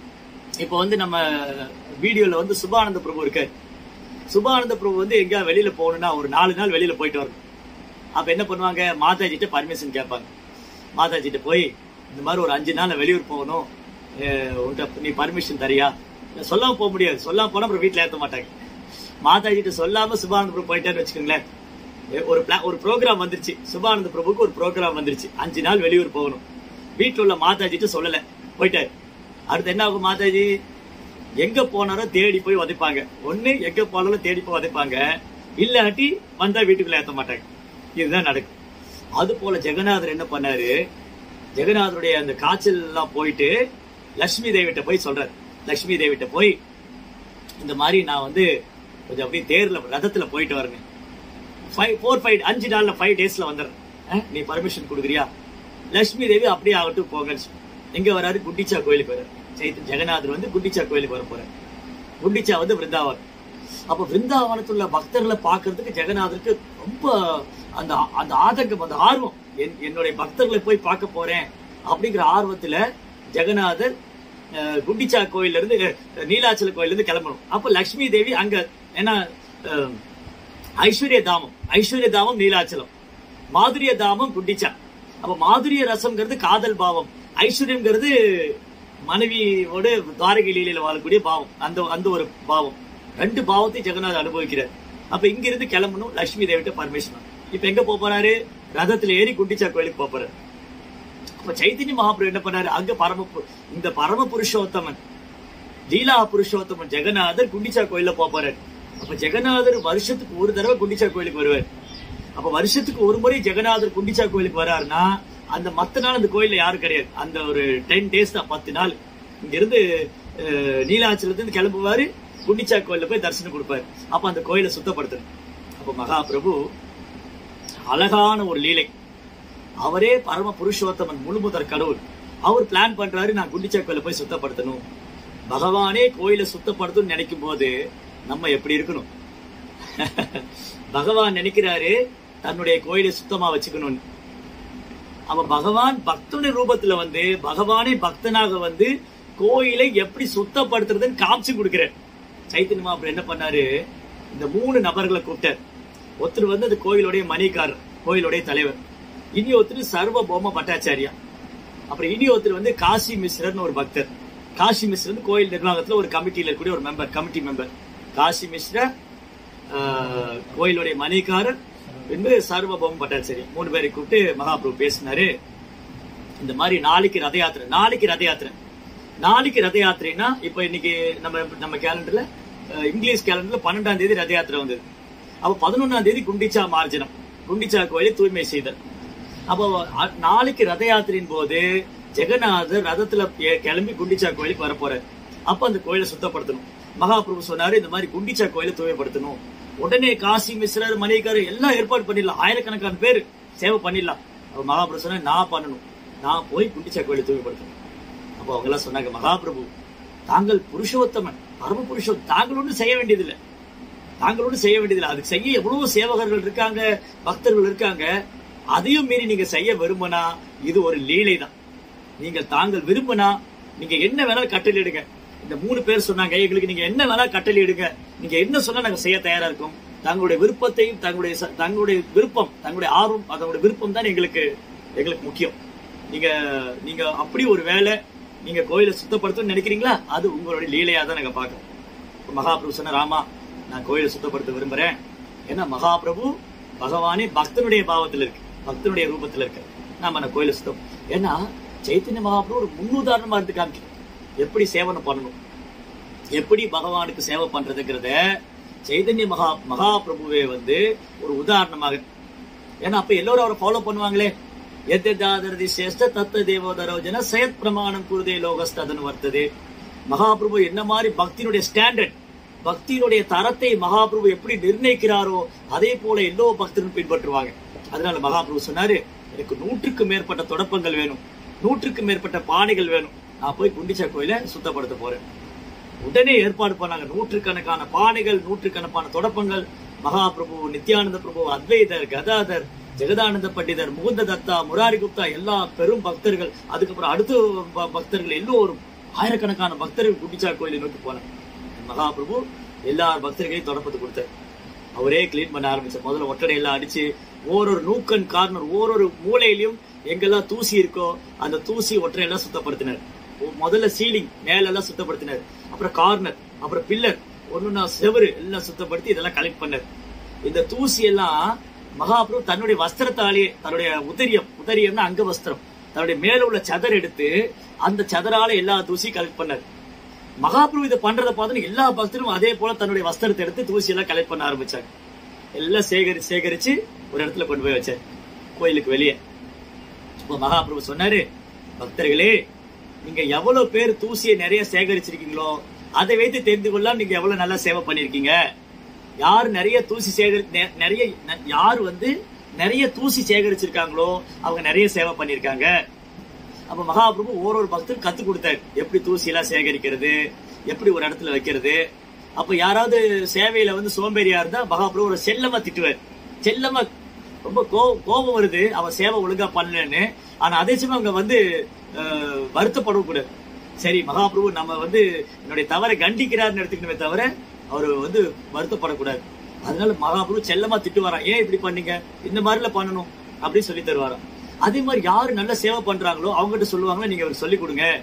இப்போ வந்து நம்ம வீடியோல வந்து சுபானந்த பிரபு இருக்காரு சுபானந்த பிரபு வந்து எங்கேயா வெளியில போகணும்னா ஒரு நாலு நாள் வெளியில போயிட்டு வரணும் அப்ப என்ன பண்ணுவாங்க மாதாஜிட்ட பர்மிஷன் கேட்பாங்க மாதாஜிட்ட போய் இந்த மாதிரி ஒரு அஞ்சு நாள் வெளியூர் போகணும் அஹ் உன்கிட்ட நீ பர்மிஷன் தரியா இல்ல, சொல்லாம போக முடியாது சொல்லாம போனா அப்புறம் வீட்டுல ஏத்த மாட்டாங்க மாதாஜிட்ட சொல்லாம சுபானந்த பிரபு போயிட்டான்னு வச்சுக்கோங்களேன் எ- ஒரு பிளா ஒரு ப்ரோக்ராம் வந்துருச்சு சுபானந்த பிரபுக்கு ஒரு ப்ரோக்ராம் வந்துருச்சு அஞ்சு நாள் வெளியூர் போகணும் வீட்டுல உள்ள மாதாஜிட்ட சொல்லல போயிட்டாரு அடுத்து என்ன ஆகும் மாதாஜி எங்க போனாரோ தேடி போய் உதைப்பாங்க ஒண்ணு எங்க போனாலும் தேடி போய் உதைப்பாங்க இல்லாட்டி வந்தா வீட்டுக்குள்ள ஏத்த மாட்டாங்க இதுதான் நடக்கும் அது போல ஜெகநாதர் என்ன பண்ணாரு ஜெகநாதருடைய அந்த காய்ச்சல் எல்லாம் போயிட்டு லட்சுமி தேவிட்ட போய் சொல்றாரு லட்சுமி தேவிட்ட போய் இந்த மாதிரி நான் வந்து கொஞ்சம் அப்படியே தேர்ல ரதத்துல போயிட்டு வரேன் ஃபைவ் ஃபோர் ஃபைவ் அஞ்சு நாள்ல ஃபைவ் டேஸ்ல வந்துடுறேன் அஹ், நீ பர்மிஷன் கொடுக்குறியா லட்சுமி தேவி அப்படியே ஆகட்டும் போங்கன்னு சொல்லி. எங்க வராரு குண்டிச்சா கோயிலுக்கு வராரு சைத்த ஜெகநாதர் வந்து குண்டிச்சா கோயிலுக்கு வர போறாரு குண்டிச்சா வந்து பிருந்தாவன் அப்ப பிருந்தாவனத்துல உள்ள பக்தர்களை பார்க்கிறதுக்கு ஜெகநாதருக்கு ரொம்ப அந்த அந்த ஆதங்கம் அந்த ஆர்வம் என்- என்னுடைய பக்தர்களை போய் பார்க்க போறேன் அப்படிங்கிற ஆர்வத்துல ஜெகநாதர் அஹ், குண்டிச்சா கோயில்ல இருந்து அஹ், நீலாச்சல கோயில்ல இருந்து கிளம்பணும் அப்ப லக்ஷ்மி தேவி அங்க ஏன்னா அஹ், ஐஸ்வர்ய தாமம் ஐஸ்வர்ய தாமம் நீலாச்சலம் மாதுரிய தாமம் குண்டிச்சா அப்ப மாதுரிய ரசம்ங்கிறது காதல் பாவம் ஐஸ்வர்யம்ங்கிறது மனைவியோடு துவாரகை லீலையில வாழக்கூடிய பாவம் அந்த அந்த ஒரு பாவம் ரெண்டு பாவத்தை ஜெகநாதர் அனுபவிக்கிறார் அப்ப இங்க இருந்து கிளம்பணும் லட்சுமி தேவிட்ட பர்மிஷன் இப்ப எங்க போப் போறாரு ரதத்துல ஏறி குண்டிச்சா கோயிலுக்கு போப் போறாரு அப்ப சைத்தன்ய மகாபிரபு என்ன பண்ணாரு அங்க பரம பு- இந்த பரம புருஷோத்தமன் லீலா புருஷோத்தமன் ஜெகநாதர் குண்டிச்சா கோயில்ல போப் போறாரு அப்ப ஜெகநாதர் வருஷத்துக்கு ஒரு தடவை குண்டிச்சா கோயிலுக்கு வருவார் அப்ப வருஷத்துக்கு ஒரு முறை ஜெகநாதர் குண்டிச்சா கோயிலுக்கு வராருன்னா அந்த மத்த நாள் அந்த கோயில்ல யாரும் கிடையாது அந்த ஒரு டென் டேஸ் தான் பத்து நாள் இங்க இருந்து அஹ், நீலாச்சலத்துல இருந்து கிளம்புவாரு குண்டிச்சா கோயில்ல போய் தரிசனம் கொடுப்பாரு அப்ப அந்த கோயிலை சுத்தப்படுத்தணும் அப்ப மகாபிரபு அழகான ஒரு லீலை அவரே பரம புருஷோத்தமன் முழுமுதற் கடவுள் அவர் பிளான் பண்றாரு நான் குண்டிச்சா கோயில போய் சுத்தப்படுத்தணும் பகவானே கோயிலை சுத்தப்படுத்தணும்னு நினைக்கும் போது நம்ம எப்படி இருக்கணும் பகவான் நினைக்கிறாரு தன்னுடைய கோயிலை சுத்தமா வச்சுக்கணும்னு அவ பகவான் பக்தனுடைய ரூபத்துல வந்து பகவானே பக்தனாக வந்து கோயிலை எப்படி சுத்தப்படுத்துறதுன்னு காமிச்சு கொடுக்கிறார் சைத்தன்ய மகாபிரபு என்ன பண்ணாரு இந்த மூணு நபர்களை கூப்பிட்டார் ஒருத்தர் வந்து அந்த கோயிலுடைய மணிக்காரர் கோயிலுடைய தலைவர் இனி ஒருத்தர் சர்வபௌம பட்டாச்சாரியா அப்புறம் இனி ஒருத்தர் வந்து காசி மிஸ்ரர்னு ஒரு பக்தர் காசி மிஸ்ரர் வந்து கோயில் நிர்வாகத்துல ஒரு கமிட்டியில இருக்கக்கூடிய ஒரு member committee member Kasi Mishra ஆஹ், கோயிலுடைய மணிக்காரர் பின்பு சர்வபௌம பட்டாச்சாரி மூணு பேரை கூப்பிட்டு மகாபிரபு பேசினாரு இந்த மாதிரி நாளைக்கு ரத யாத்திரை நாளைக்கு ரத யாத்திரை நாளைக்கு ரத யாத்திரைனா இப்ப இன்னைக்கு நம்ம நம்ம கேலண்டர்ல அஹ், இங்கிலீஷ் கேலண்டர்ல பன்னெண்டாம் தேதி ரத யாத்திரை வந்தது அப்ப பதினொன்னாம் தேதி குண்டிச்சா மார்ஜனம் குண்டிச்சா கோயிலை தூய்மை செய்தல் அப்போ அ- நாளைக்கு ரத யாத்திரையின் போது ஜெகநாதர் ரதத்துல ஏ- கிளம்பி குண்டிச்சா கோயிலுக்கு வர போறாரு அப்ப அந்த கோயிலை சுத்தப்படுத்தணும் மகாபிரபு சொன்னாரு இந்த மாதிரி குண்டிச்சா கோயிலை தூய்மைப்படுத்தணும் உடனே காசி மிஸ்ரர் மணிக்காரர் எல்லாம் ஏற்பாடு பண்ணிடலாம் ஆயிரக்கணக்கான பேர் சேவை பண்ணிடலாம் அப்ப மகாபிரபு சொன்னாரு நான் பண்ணணும் நான் போய் குண்டிச்சா கோயிலை தூய்மைப்படுத்தணும் அப்போ அவங்க எல்லாம் சொன்னாங்க மகாபிரபு தாங்கள் புருஷோத்தமன் பரம புருஷோத் தாங்கள் ஒன்றும் செய்ய வேண்டியதில்லை தாங்கள் ஒன்றும் செய்ய வேண்டியதில்லை அதுக்கு செய்ய எவ்வளவு சேவகர்கள் இருக்காங்க பக்தர்கள் இருக்காங்க அதையும் மீறி நீங்க செய்ய விரும்பினா இது ஒரு லீலை தான் நீங்கள் தாங்கள் விரும்பினா நீங்க என்ன வேணாலும் கட்டளையிடுங்க இந்த மூணு பேர் சொன்னாங்க எங்களுக்கு நீங்க என்ன வேணாலும் கட்டளையிடுங்க நீங்க என்ன சொன்னா நாங்க செய்ய தயாரா இருக்கோம் தங்களுடைய விருப்பத்தையும் தங்களுடைய ச- தங்களுடைய விருப்பம் தங்களுடைய ஆர்வம் அதனுடைய விருப்பம் தான் எங்களுக்கு எங்களுக்கு முக்கியம் நீங்க நீங்க அப்படி ஒரு வேலை நீங்க கோயிலை சுத்தப்படுத்தணும்னு நினைக்கிறீங்களா அது உங்களுடைய லீலையா தான் நாங்க பார்க்கறோம் இப்ப மகாபிரபு சொன்ன ராமா நான் கோயிலை சுத்தப்படுத்த விரும்புறேன் ஏன்னா மகாபிரபு பகவானே பக்தனுடைய பாவத்துல இருக்கு பக்தனுடைய ரூபத்துல இருக்கு நாம அந்த கோயிலை சுத்தம் ஏன்னா சைத்தன்ய மகாபிரபு ஒரு முன்னுதாரணமா இருந்து காமிக்கணும் எப்படி சேவனை பண்ணணும் எப்படி பகவானுக்கு சேவை பண்றதுங்கிறத சைதன்ய மகா மகாபிரபுவே வந்து ஒரு உதாரணமாக ஏன்னா அப்ப எல்லாரும் அவரை ஃபாலோ பண்ணுவாங்களே எத்தாதரதி சேஷ்ட தத்த தேவோதரோஜன சயத் பிரமாணம் குருதே லோகஸ்ததன் வர்த்ததே மகாபிரபு என்ன மாதிரி பக்தியினுடைய ஸ்டாண்டர்ட் பக்தியினுடைய தரத்தை மகாபிரபு எப்படி நிர்ணயிக்கிறாரோ அதே போல எல்லோ பக்தரும் பின்பற்றுவாங்க அதனால மகாபிரபு சொன்னாரு எனக்கு நூற்றுக்கு மேற்பட்ட தொடப்பங்கள் வேணும் நூற்றுக்கு மேற்பட்ட பானைகள் வேணும் நான் போய் குண்டிச்சா கோயிலை சுத்தப்படுத்த போறேன் உடனே ஏற்பாடு பண்ணாங்க நூற்றுக்கணக்கான பானைகள் நூற்றுக்கணக்கான தொடப்பங்கள் மகாபிரபு நித்யானந்த பிரபு அத்வைதர் கதாதர் ஜெகதானந்த பண்டிதர் முகுந்த தத்தா முராரி குப்தா எல்லா பெரும் பக்தர்கள் அதுக்கப்புறம் அடுத்த ப- பக்தர்கள் எல்லோரும் ஆயிரக்கணக்கான பக்தர்கள் குண்டிச்சா கோயிலை நோக்கி போனாங்க மகாபிரபு எல்லா பக்தர்களையும் தொடப்பத்து கொடுத்தார் அவரே கிளீன் பண்ண ஆரம்பிச்சார் முதல்ல ஒட்டடை எல்லாம் அடிச்சு ஓரொரு நூக்கன் கார்னர் ஓரொரு மூலையிலையும் எங்கெல்லாம் தூசி இருக்கோ அந்த தூசி ஒற்றை எல்லாம் சுத்தப்படுத்தினார் ஒ- முதல்ல சீலிங் மேலெல்லாம் சுத்தப்படுத்தினார் அப்புறம் கார்னர் அப்புறம் பில்லர் ஒண்ணுன்னா செவரு எல்லாம் சுத்தப்படுத்தி இதெல்லாம் கலெக்ட் பண்ணார் இந்த தூசி எல்லாம் மகாபிரபு தன்னுடைய வஸ்திரத்தாலேயே தன்னுடைய உதரியம் உதரியம்னா அங்க வஸ்திரம் தன்னுடைய மேல உள்ள சதர் எடுத்து அந்த சதரால எல்லா தூசியும் கலெக்ட் பண்ணார் மகாபிரபு இதை பண்றதை பார்த்து எல்லா பக்தரும் அதே போல தன்னுடைய வஸ்திரத்தை எடுத்து தூசி எல்லாம் கலெக்ட் பண்ண ஆரம்பிச்சாங்க எல்லாம் சேகரி சேகரிச்சு ஒரு இடத்துல கொண்டு போய் வச்சார் கோயிலுக்கு வெளியே இப்போ மகாபிரபு சொன்னாரு பக்தர்களே நீங்க எவ்வளவு பேர் தூசியை நிறைய சேகரிச்சிருக்கீங்களோ அதை வைத்து தெரிந்து கொள்ளலாம் நீங்க எவ்வளவு நல்லா சேவை பண்ணிருக்கீங்க யார் நிறைய தூசி சேகரி நெ- நிறைய ந- யார் வந்து நிறைய தூசி சேகரிச்சிருக்காங்களோ அவங்க நிறைய சேவை பண்ணிருக்காங்க அப்ப மகாபிரபு ஓரொரு பக்தர் கத்து கொடுத்தாரு எப்படி தூசி எல்லாம் சேகரிக்கிறது எப்படி ஒரு இடத்துல வைக்கிறது அப்ப யாராவது சேவையில வந்து சோம்பேறியா இருந்தா மகாபிரபு ஒரு செல்லமா திட்டுவார் செல்லமா ரொம்ப கோ- கோபம் வருது அவன் சேவை ஒழுங்கா பண்ணலன்னு ஆனா அதே சமயம் அவங்க வந்து அஹ், வருத்தப்படக்கூடாது சரி மகாபிரபு நம்ம வந்து என்னுடைய தவறை கண்டிக்கிறார்னு எடுத்துக்கணுமே தவிர அவர் வந்து வருத்தப்படக்கூடாது அதனால மகாபிரபு செல்லமா திட்டுவாராம் ஏன் இப்படி பண்ணீங்க இந்த மாதிரில பண்ணணும் அப்படின்னு சொல்லி தருவாராம் அதே மாதிரி யாரு நல்ல சேவை பண்றாங்களோ அவங்ககிட்ட சொல்லுவாங்களா நீங்க அவருக்கு சொல்லிக் கொடுங்க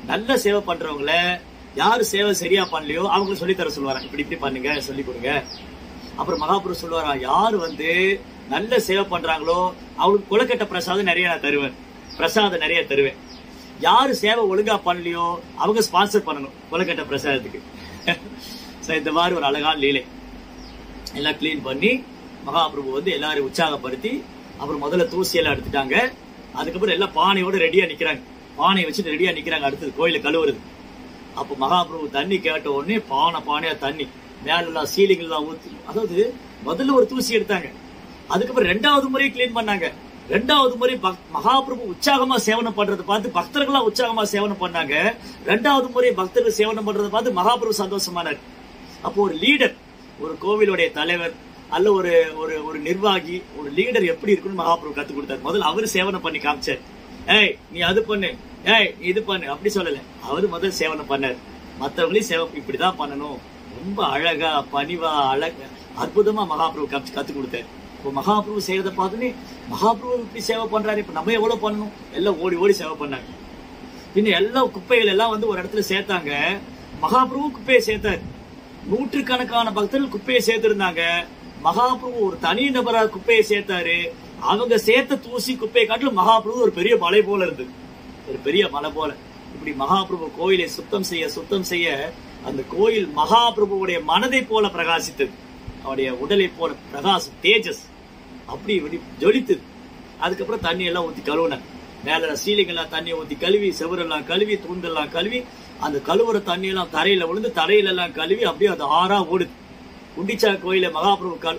நல்ல சேவை பண்றவங்கள யாரு சேவை சரியா பண்ணலையோ அவங்களுக்கு சொல்லி தர சொல்லுவாராம் இப்படி இப்படி பண்ணுங்க சொல்லி கொடுங்க அப்புறம் மகாபுரு சொல்லுவாராம் யாரு வந்து நல்ல சேவை பண்றாங்களோ அவங்களுக்கு கொலக்கட்ட பிரசாதம் நிறைய நான் தருவேன் பிரசாதம் நிறைய தருவேன் யாரு சேவை ஒழுங்கா பண்ணலையோ அவங்க ஸ்பான்சர் பண்ணணும் கொலக்கட்ட பிரசாதத்துக்கு சோ இந்த மாதிரி ஒரு அழகான லீலை எல்லாம் க்ளீன் பண்ணி மகாபிரபு வந்து எல்லாரையும் உற்சாகப்படுத்தி அப்புறம் முதல்ல தூசியெல்லாம் எடுத்துட்டாங்க அதுக்கப்புறம் எல்லாம் பானையோட ரெடியா நிக்கிறாங்க பானையை வச்சுட்டு ரெடியா நிக்கிறாங்க அடுத்தது கோயில கழுவுறது அப்ப மகாபிரபு தண்ணி கேட்ட உடனே பானை பானையா தண்ணி மேல எல்லாம் சீலிங் எல்லாம் ஊத்தி அதாவது முதல்ல ஒரு தூசி எடுத்தாங்க அதுக்கப்புறம் ரெண்டாவது முறை க்ளீன் பண்ணாங்க ரெண்டாவது முறை பக்- மகாபிரபு உற்சாகமா சேவனம் பண்றதை பார்த்து பக்தர்களா உற்சாகமா சேவனம் பண்ணாங்க ரெண்டாவது முறை பக்தர்கள் சேவனம் பண்றதை பார்த்து மகாபிரபு சந்தோஷமானார் அப்போ ஒரு லீடர் ஒரு கோவிலுடைய தலைவர் அல்ல ஒரு ஒரு ஒரு நிர்வாகி ஒரு லீடர் எப்படி இருக்குன்னு மகாபிரபு கத்து கொடுத்தாரு முதல்ல அவரு சேவனம் பண்ணி காமிச்சார் ஏய் நீ அது பண்ணு ஏய் நீ இது பண்ணு அப்படி சொல்லல அவரு முதல் சேவனம் பண்ணார் மத்தவங்களையும் சேவை இப்படிதான் பண்ணணும் ரொம்ப அழகா பணிவா அழகா அற்புதமா மகாபிரபு கத்து கத்து கொடுத்தாரு இப்போ மகாபிரபு செய்யறதை பார்த்துன்னு மகாபிரபு இப்படி சேவை பண்றாரு இப்ப நம்ம எவ்வளவு பண்ணணும் எல்லாம் ஓடி ஓடி சேவை பண்ணாங்க பின்ன எல்லா குப்பைகள் எல்லாம் வந்து ஒரு இடத்துல சேர்த்தாங்க மகாபிரபு குப்பையை சேர்த்தாரு நூற்றுக்கணக்கான பக்தர்கள் குப்பையை சேர்த்திருந்தாங்க மகாபிரபு ஒரு தனி நபரா குப்பையை சேர்த்தாரு அவங்க சேர்த்த தூசி குப்பையை காட்டிலும் மகாபிரபு ஒரு பெரிய மலை போல இருந்தது ஒரு பெரிய மலை போல இப்படி மகாபிரபு கோயிலை சுத்தம் செய்ய சுத்தம் செய்ய அந்த கோயில் மகாபிரபுவுடைய மனதை போல பிரகாசித்தது அவருடைய உடலை போல பிரகாசம் தேஜஸ் அப்படி இப்படி ஜொலித்தது அதுக்கப்புறம் தண்ணி எல்லாம் ஊத்தி கழுவுனாங்க மேல சீலிங் எல்லாம் தண்ணியை ஊத்தி கழுவி செவரெல்லாம் கழுவி தூண்டெல்லாம் கழுவி அந்த கழுவுற தண்ணி எல்லாம் தரையில விழுந்து தரையில எல்லாம் கழுவி அப்படியே அது ஆறா ஓடுது குண்டிச்சா கோயில மகாபிரபு கல்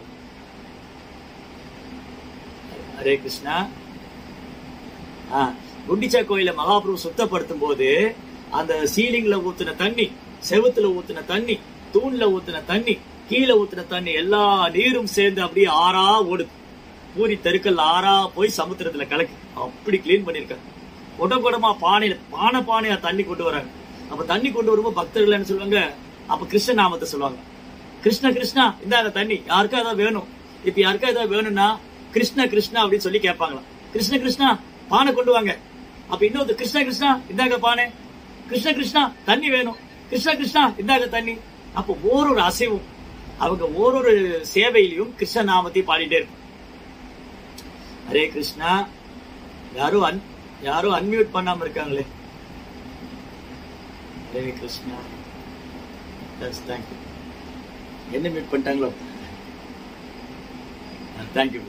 ஹரே கிருஷ்ணா ஆ, குண்டிச்சா கோயில மகாபிரபு சுத்தப்படுத்தும் போது அந்த சீலிங்ல ஊத்துன தண்ணி செவுத்துல ஊத்துன தண்ணி தூண்ல ஊத்துன தண்ணி கீழே ஊத்துன தண்ணி எல்லா நீரும் சேர்ந்து அப்படியே ஆறா ஓடுது பூரி தெருக்கல் ஆறா போய் சமுத்திரத்துல கலக்கு அப்படி க்ளீன் பண்ணிருக்காங்க குடம் குடமா பானையில பானை பானையா தண்ணி கொண்டு வராங்க அப்ப தண்ணி கொண்டு வரும்போது பக்தர்கள் என்ன சொல்லுவாங்க அப்ப கிருஷ்ண நாமத்தை சொல்லுவாங்க கிருஷ்ண கிருஷ்ணா இந்தாங்க தண்ணி யாருக்கா ஏதாவது வேணும் இப்ப யாருக்கா ஏதாவது வேணும்னா கிருஷ்ண கிருஷ்ணா அப்படின்னு சொல்லி கேட்பாங்களாம் கிருஷ்ண கிருஷ்ணா பானை கொண்டு வாங்க அப்ப இன்னொரு கிருஷ்ண கிருஷ்ணா இந்தாங்க பானை கிருஷ்ண கிருஷ்ணா தண்ணி வேணும் கிருஷ்ண கிருஷ்ணா இந்தாங்க தண்ணி அப்போ ஓரொரு அசைவும் அவங்க ஓரொரு சேவையிலையும் கிருஷ்ண நாமத்தை பாடிட்டே இருக்கும் ஹரே கிருஷ்ணா யாரும் அன் யாரும் அன்மியூட் பண்ணாம இருக்காங்களே ஹரே கிருஷ்ணா எஸ் தேங்க்யூ என்ன மியூட் பண்ணிட்டாங்களோ தேங்க்யூ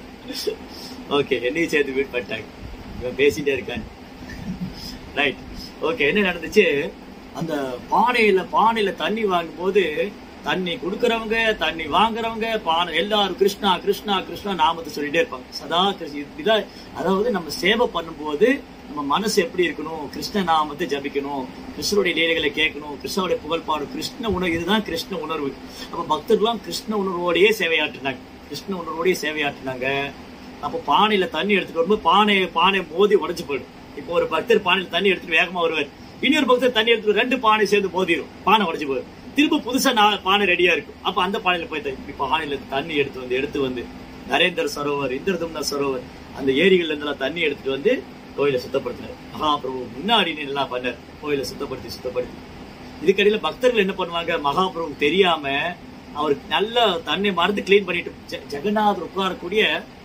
ஓகே என்னையும் சேர்த்து மியூட் பண்ணிட்டாங்க இவன் பேசிட்டே இருக்கான் ரைட் ஓகே என்ன நடந்துச்சு அந்த பானையில பானையில தண்ணி வாங்கும் போது தண்ணி கொடுக்கறவங்க தண்ணி வாங்குறவங்க பானை எல்லாரும் கிருஷ்ணா கிருஷ்ணா கிருஷ்ணா நாமத்தை சொல்லிட்டே இருப்பாங்க சதா கிருஷ்ண இதான் அதாவது நம்ம சேவை பண்ணும்போது நம்ம மனசு எப்படி இருக்கணும் கிருஷ்ண நாமத்தை ஜபிக்கணும் கிருஷ்ணருடைய லீலைகளை கேட்கணும் கிருஷ்ணருடைய புகழ் பாடும் கிருஷ்ண உணர்வு இதுதான் கிருஷ்ண உணர்வு அப்ப பக்தர்கள்லாம் கிருஷ்ண உணர்வோடையே சேவையாற்றினாங்க கிருஷ்ண உணர்வோடையே சேவையாற்றினாங்க அப்போ பானையில தண்ணி எடுத்துட்டு வரும்போது பானை பானை மோதி உடைஞ்சு போயிடும் இப்போ ஒரு பக்தர் பானையில தண்ணி எடுத்துட்டு வேகமா வருவார் இன்னொரு பக்தர் தண்ணி எடுத்துட்டு ரெண்டு பானை சேர்ந்து மோதிரும் பானை உடைஞ்சு போயிடும் திரும்ப புதுசா நான் பானை ரெடியா இருக்கும் அப்ப அந்த பானையில போய் த- இப்படி பானையில தண்ணி எடுத்து வந்து எடுத்து வந்து நரேந்தர் சரோவர் இந்திரதும்னா சரோவர் அந்த ஏரிகள்ல இருந்தெல்லாம் தண்ணி எடுத்துட்டு வந்து கோயிலை சுத்தப்படுத்தினார் மகாபிரபு முன்னாடி நின்னு எல்லாம் பண்ணார் கோயிலை சுத்தப்படுத்தி சுத்தப்படுத்தி இதுக்கடையில பக்தர்கள் என்ன பண்ணுவாங்க மகாபிரபு தெரியாம அவர் நல்ல தன்னை மறந்து கிளீன் பண்ணிட்டு ஜெ- ஜெகநாதர் உட்காரக்கூடிய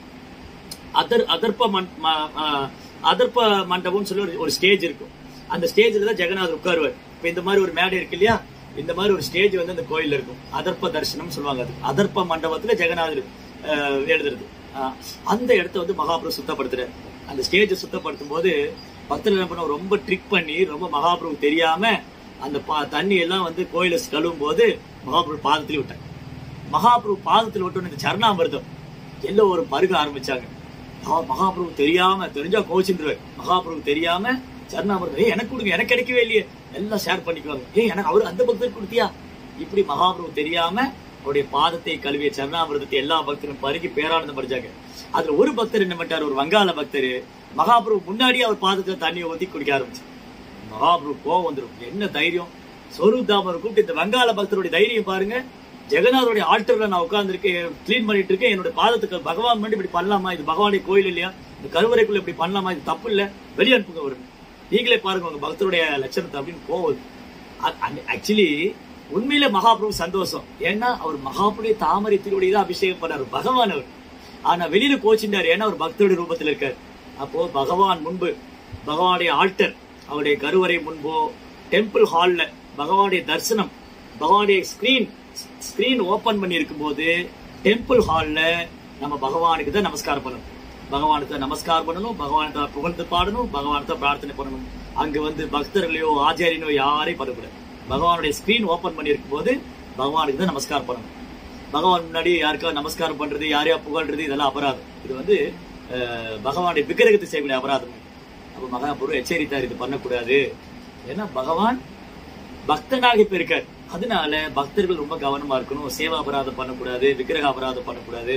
அதர் அதர்ப்ப மண் ம- ஆ, அதர்ப்ப மண்டபம்னு சொல்லி ஒரு- ஒரு ஸ்டேஜ் இருக்கும் அந்த ஸ்டேஜ்ல தான் ஜெகநாதர் உட்காருவார் இப்ப இந்த மாதிரி ஒரு மேடை இருக்கு இல்லையா இந்த மாதிரி ஒரு ஸ்டேஜ் வந்து அந்த கோயில்ல இருக்கும் அதர்ப்ப தரிசனம் சொல்லுவாங்க அது அதர்ப்ப மண்டபத்துல ஜெகநாதர் ஆ, எழுதுறது ஆ, அந்த இடத்த வந்து மகாபிரபு சுத்தப்படுத்துறாரு அந்த ஸ்டேஜை சுத்தப்படுத்தும் போது பக்தர்கள் என்ன பண்ண ரொம்ப ட்ரிக் பண்ணி ரொம்ப மகாபிரபு தெரியாம அந்த பா- தண்ணி எல்லாம் வந்து கோயில கழுவும் போது மகாபிரபு பாதத்திலே விட்டாங்க மகாபிரபு பாதத்தில் விட்டு இந்த சரணாமிர்தம் எல்லோரும் பருக ஆரம்பிச்சாங்க ஆ, மகாபிரபு தெரியாம தெரிஞ்சா கோச்சிருவார் மகாபிரபு தெரியாம சரணாமிர்தம் ஏய் எனக்கு கொடுங்க எனக்கு கிடைக்கவே இல்லையே எல்லாம் ஷேர் பண்ணிக்குவாங்க ஏய் எனக்கு அவர் அந்த பக்தர் கொடுத்தியா இப்படி மகாபிரபு தெரியாம அவருடைய பாதத்தை கழுவிய சரணாமிர்தத்தை எல்லா பக்தரும் பருகி பேரானந்தம் படிச்சாங்க அதுல ஒரு பக்தர் என்ன பண்ணிட்டார் ஒரு வங்காள பக்தர் மகாபிரபு முன்னாடியே அவர் பாதத்துல தண்ணியை ஊத்தி குடிக்க ஆரம்பிச்சு மகாபிரபு கோவம் வந்துரும் என்ன தைரியம் சொரூப் தாமரை கூப்பிட்டு இந்த வங்காள பக்தருடைய தைரியம் பாருங்க ஜெகநாதருடைய ஆல்டர்ல நான் உட்கார்ந்துருக்கேன் க்ளீன் பண்ணிட்டு இருக்கேன் என்னோட பாதத்துக்கு பகவான் மட்டும் இப்படி பண்ணலாமா இது பகவானுடைய கோயில் இல்லையா இந்த கருவறைக்குள்ள இப்படி பண்ணலாமா இது தப்பு இல்ல வெளியே அனுப்புங்க வருங்க நீங்களே பாருங்க உங்க பக்தருடைய லட்சணத்தை அப்படின்னு போகுது ஆக்சுவலி உண்மையில மகாபிரபு சந்தோஷம் ஏன்னா அவர் மகாபுடைய தாமரை திருவடி தான் அபிஷேகம் பண்ணாரு பகவான் அவர் ஆனா வெளியில கோச்சிட்டாரு ஏன்னா அவர் பக்தருடைய ரூபத்தில் இருக்கார் அப்போ பகவான் முன்பு பகவானுடைய ஆல்டர் அவருடைய கருவறை முன்போ டெம்பிள் ஹால்ல பகவானுடைய தரிசனம் பகவானுடைய ஸ்கிரீன் ஸ்கிரீன் ஓபன் பண்ணி இருக்கும்போது டெம்பிள் ஹால்ல நம்ம பகவானுக்கு தான் நமஸ்காரம் பண்ணணும் பகவானுக்கு தான் நமஸ்காரம் பண்ணணும் பகவானுக்கு தான் புகழ்ந்து பாடணும் பகவானுக்கு தான் பிரார்த்தனை பண்ணணும் அங்க வந்து பக்தர்களையோ ஆச்சாரியனோ யாரையும் பண்ணக்கூடாது பகவானுடைய ஸ்கிரீன் ஓபன் பண்ணி இருக்கும்போது பகவானுக்கு தான் நமஸ்காரம் பண்ணணும் பகவான் முன்னாடி யாருக்காவது நமஸ்காரம் பண்றது யாரையா புகழ்றது இதெல்லாம் அபராதம் இது வந்து அஹ், பகவானுடைய விக்கிரகத்தை செய்யக்கூடிய அபராதம் அப்ப மகாபுரு எச்சரித்தார் இது பண்ணக்கூடாது ஏன்னா பகவான் பக்தனாக இப்ப இருக்கார் அதனால பக்தர்கள் ரொம்ப கவனமா இருக்கணும் சேவா அபராதம் பண்ணக்கூடாது விக்கிரக அபராதம் பண்ணக்கூடாது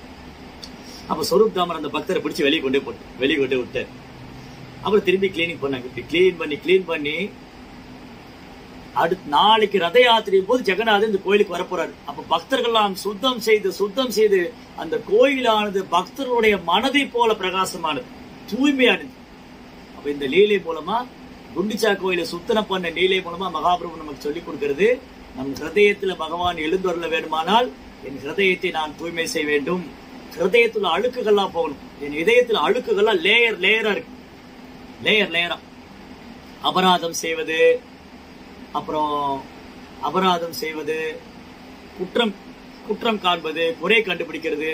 அப்ப சொரூப் தாமர் அந்த பக்தரை பிடிச்சு வெளியே கொண்டே போட்டு வெளியே கொண்டே விட்டார் அப்புறம் திரும்பி கிளீனிங் பண்ணாங்க இப்படி கிளீன் பண்ணி கிளீன் பண்ணி அடுத்த நாளைக்கு ரத யாத்திரையும் போது ஜெகநாதர் இந்த கோயிலுக்கு வரப்போறாரு அப்ப பக்தர்கள்லாம் சுத்தம் செய்து சுத்தம் செய்து அந்த கோயிலானது பக்தர்களுடைய மனதை போல பிரகாசமானது தூய்மையானது அப்ப இந்த லீலை மூலமா குண்டிச்சா கோயிலை சுத்தனை பண்ண லீலை மூலமா மகாபிரபு நமக்கு சொல்லிக் கொடுக்கிறது நம் ஹிருதயத்துல பகவான் எழுந்தருள வேண்டுமானால் என் ஹிருதயத்தை நான் தூய்மை செய்ய வேண்டும் ஹிருதயத்துல அழுக்குகள்லாம் போகணும் என் இதயத்துல அழுக்குகள்லாம் லேயர் லேயரா இருக்கு லேயர் லேயரா அபராதம் செய்வது அப்புறம் அபராதம் செய்வது குற்றம் குற்றம் காண்பது குறை கண்டுபிடிக்கிறது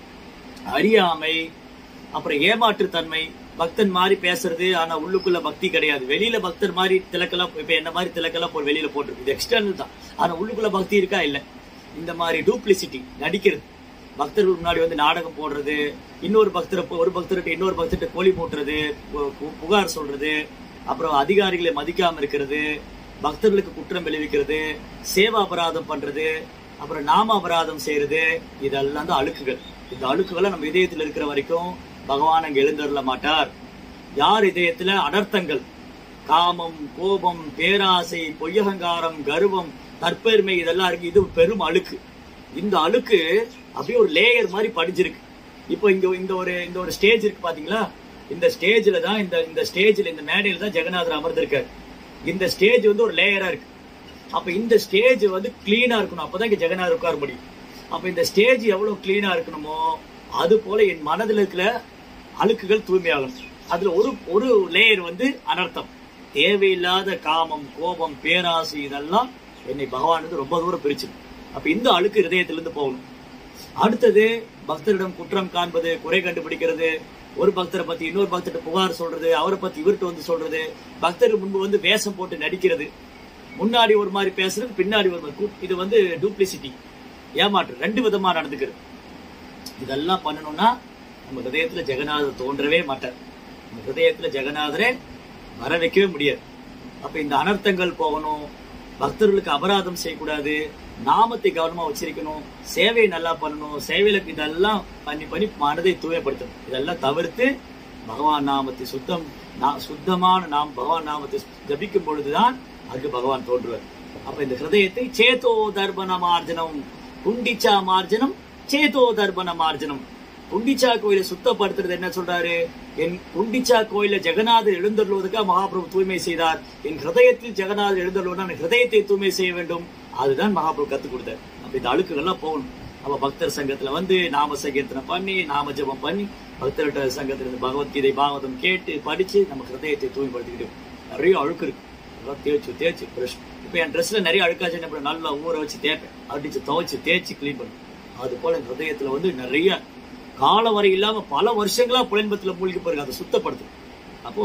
அறியாமை அப்புறம் ஏமாற்றுத்தன்மை பக்தன் மாதிரி பேசுறது ஆனா உள்ளுக்குள்ள பக்தி கிடையாது வெளியில பக்தர் மாதிரி திலக்கெல்லாம் இப்ப என்ன மாதிரி திலக்கெல்லாம் போய் வெளியில போட்டுருக்கு இது எக்ஸ்டர்னல் தான் ஆனா உள்ளுக்குள்ள பக்தி இருக்கா இல்ல இந்த மாதிரி டூப்ளிசிட்டி நடிக்கிறது பக்தர்கள் முன்னாடி வந்து நாடகம் போடுறது இன்னொரு பக்தரை போ- ஒரு பக்தர்கிட்ட இன்னொரு பக்தர்கிட்ட கோழி மூட்டுறது பு- பு- புகார் சொல்றது அப்புறம் அதிகாரிகளை மதிக்காம இருக்கிறது பக்தர்களுக்கு குற்றம் விளைவிக்கிறது சேவா அபராதம் பண்றது அப்புறம் நாம அபராதம் செய்யறது இதெல்லாம் தான் அழுக்குகள் இந்த அழுக்குகளை நம்ம இதயத்துல இருக்கிற வரைக்கும் பகவான் அங்க எழுந்தருள மாட்டார் யார் இதயத்துல அனர்த்தங்கள் காமம் கோபம் பேராசை பொய்யகங்காரம் கர்வம் தற்பெருமை இதெல்லாம் இருக்கு இது பெரும் அழுக்கு இந்த அழுக்கு அப்படியே ஒரு லேயர் மாதிரி படிஞ்சிருக்கு இப்போ இங்க இந்த ஒரு இந்த ஒரு ஸ்டேஜ் இருக்கு பாத்தீங்களா இந்த ஸ்டேஜ்ல தான் இந்த இந்த ஸ்டேஜ்ல இந்த மேடையில தான் ஜெகநாதர் அமர்ந்திருக்காரு இந்த ஸ்டேஜ் வந்து ஒரு லேயரா இருக்கு அப்ப இந்த ஸ்டேஜ் வந்து கிளீனா இருக்கணும் அப்பதான் இங்க ஜெகநாதர் உட்கார முடியும் அப்ப இந்த ஸ்டேஜ் எவ்வளவு கிளீனா இருக்கணுமோ அது போல என் மனதில் இருக்கிற அழுக்குகள் தூய்மையாகணும் அதுல ஒரு ஒரு லேயர் வந்து அனர்த்தம் தேவையில்லாத காமம் கோபம் பேராசை இதெல்லாம் என்னை பகவான் வந்து ரொம்ப தூரம் பிரிச்சு அப்ப இந்த அழுக்கு இதயத்திலிருந்து போகணும் அடுத்தது பக்தரிடம் குற்றம் காண்பது குறை கண்டுபிடிக்கிறது ஒரு பக்தரை பத்தி இன்னொரு பக்தர்கிட்ட புகார் சொல்றது அவரை பத்தி இவர்கிட்ட வந்து சொல்றது பக்தர் முன்பு வந்து வேஷம் போட்டு நடிக்கிறது முன்னாடி ஒரு மாதிரி பேசுறது பின்னாடி ஒரு மாதிரி கு- இது வந்து டூப்ளிசிட்டி ஏமாற்று ரெண்டு விதமா நடந்துக்கிறது இதெல்லாம் பண்ணணும்னா நம்ம ஹிருதயத்துல ஜெகநாதர் தோன்றவே மாட்டார் நம்ம ஹிருதயத்துல ஜெகநாதரே வர வைக்கவே முடியாது அப்ப இந்த அனர்த்தங்கள் போகணும் பக்தர்களுக்கு அபராதம் செய்யக்கூடாது நாமத்தை கவனமா வச்சிருக்கணும் சேவையை நல்லா பண்ணணும் சேவையில இதெல்லாம் பண்ணி பண்ணி மனதை தூய்மைப்படுத்தணும் இதெல்லாம் தவிர்த்து பகவான் நாமத்தை சுத்தம் நா- சுத்தமான நாம் பகவான் நாமத்தை ஜபிக்கும் பொழுதுதான் அங்கு பகவான் தோன்றுவார் அப்ப இந்த ஹிருதயத்தை சேதோ தர்பண மார்ஜனம் குண்டிச்சா மார்ஜனம் சேதோ தர்பண மார்ஜனம் குண்டிச்சா கோயிலை சுத்தப்படுத்துறது என்ன சொல்றாரு என் குண்டிச்சா கோயில ஜெகநாதர் எழுந்தருள்வதற்காக மகாபிரபு தூய்மை செய்தார் என் ஹிருதயத்தில் ஜெகநாதர் எழுந்தருள்வதா நான் ஹிருதயத்தை தூய்மை செய்ய வேண்டும் அதுதான் மகாபிரபு கத்துக் கொடுத்தார் அப்ப இந்த அழுக்குகள்லாம் போகணும் அப்ப பக்தர் சங்கத்துல வந்து நாம சங்கீர்த்தனை பண்ணி நாம ஜெபம் பண்ணி பக்தர்கிட்ட சங்கத்துல இருந்து பகவத்கீதை பாகவதம் கேட்டு படிச்சு நம்ம ஹிருதயத்தை தூய்மைப்படுத்திக்கிட்டு நிறைய அழுக்கு இருக்கு அதெல்லாம் தேய்ச்சு தேய்ச்சு பிரஷ் இப்ப என் ட்ரெஸ்ல நிறைய அழுக்காச்சு என்ன பண்ணுவேன்? நல்லா ஊற வச்சு தேய்ப்பேன் அடிச்சு துவைச்சு தேய்ச்சு க்ளீன் பண்ணுவேன் அது போல என் ஹிருதயத்துல வந்து நிறைய காலம் வரை இல்லாம பல வருஷங்களா புலன்பத்துல மூழ்கி போயிருக்கு அதை சுத்தப்படுத்தும் அப்போ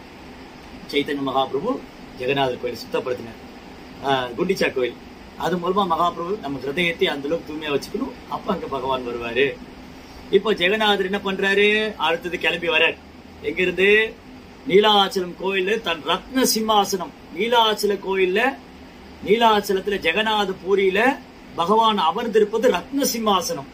சைத்தன்ய மகாபிரபு ஜெகநாதர் கோயில் சுத்தப்படுத்தினார் ஆஹ் குண்டிச்சா கோயில் அது மூலமா மகாபிரபு நம்ம ஹிருதயத்தை அந்த அளவுக்கு தூய்மையா வச்சுக்கணும் அப்ப அங்க பகவான் வருவாரு இப்போ ஜெகநாதர் என்ன பண்றாரு அடுத்தது கிளம்பி வரார் எங்க இருந்து நீலாச்சலம் கோயில்ல தன் ரத்ன சிம்மாசனம் நீலாச்சல கோயில்ல நீலாச்சலத்துல ஜெகநாத பூரியில பகவான் அமர்ந்திருப்பது ரத்ன சிம்மாசனம்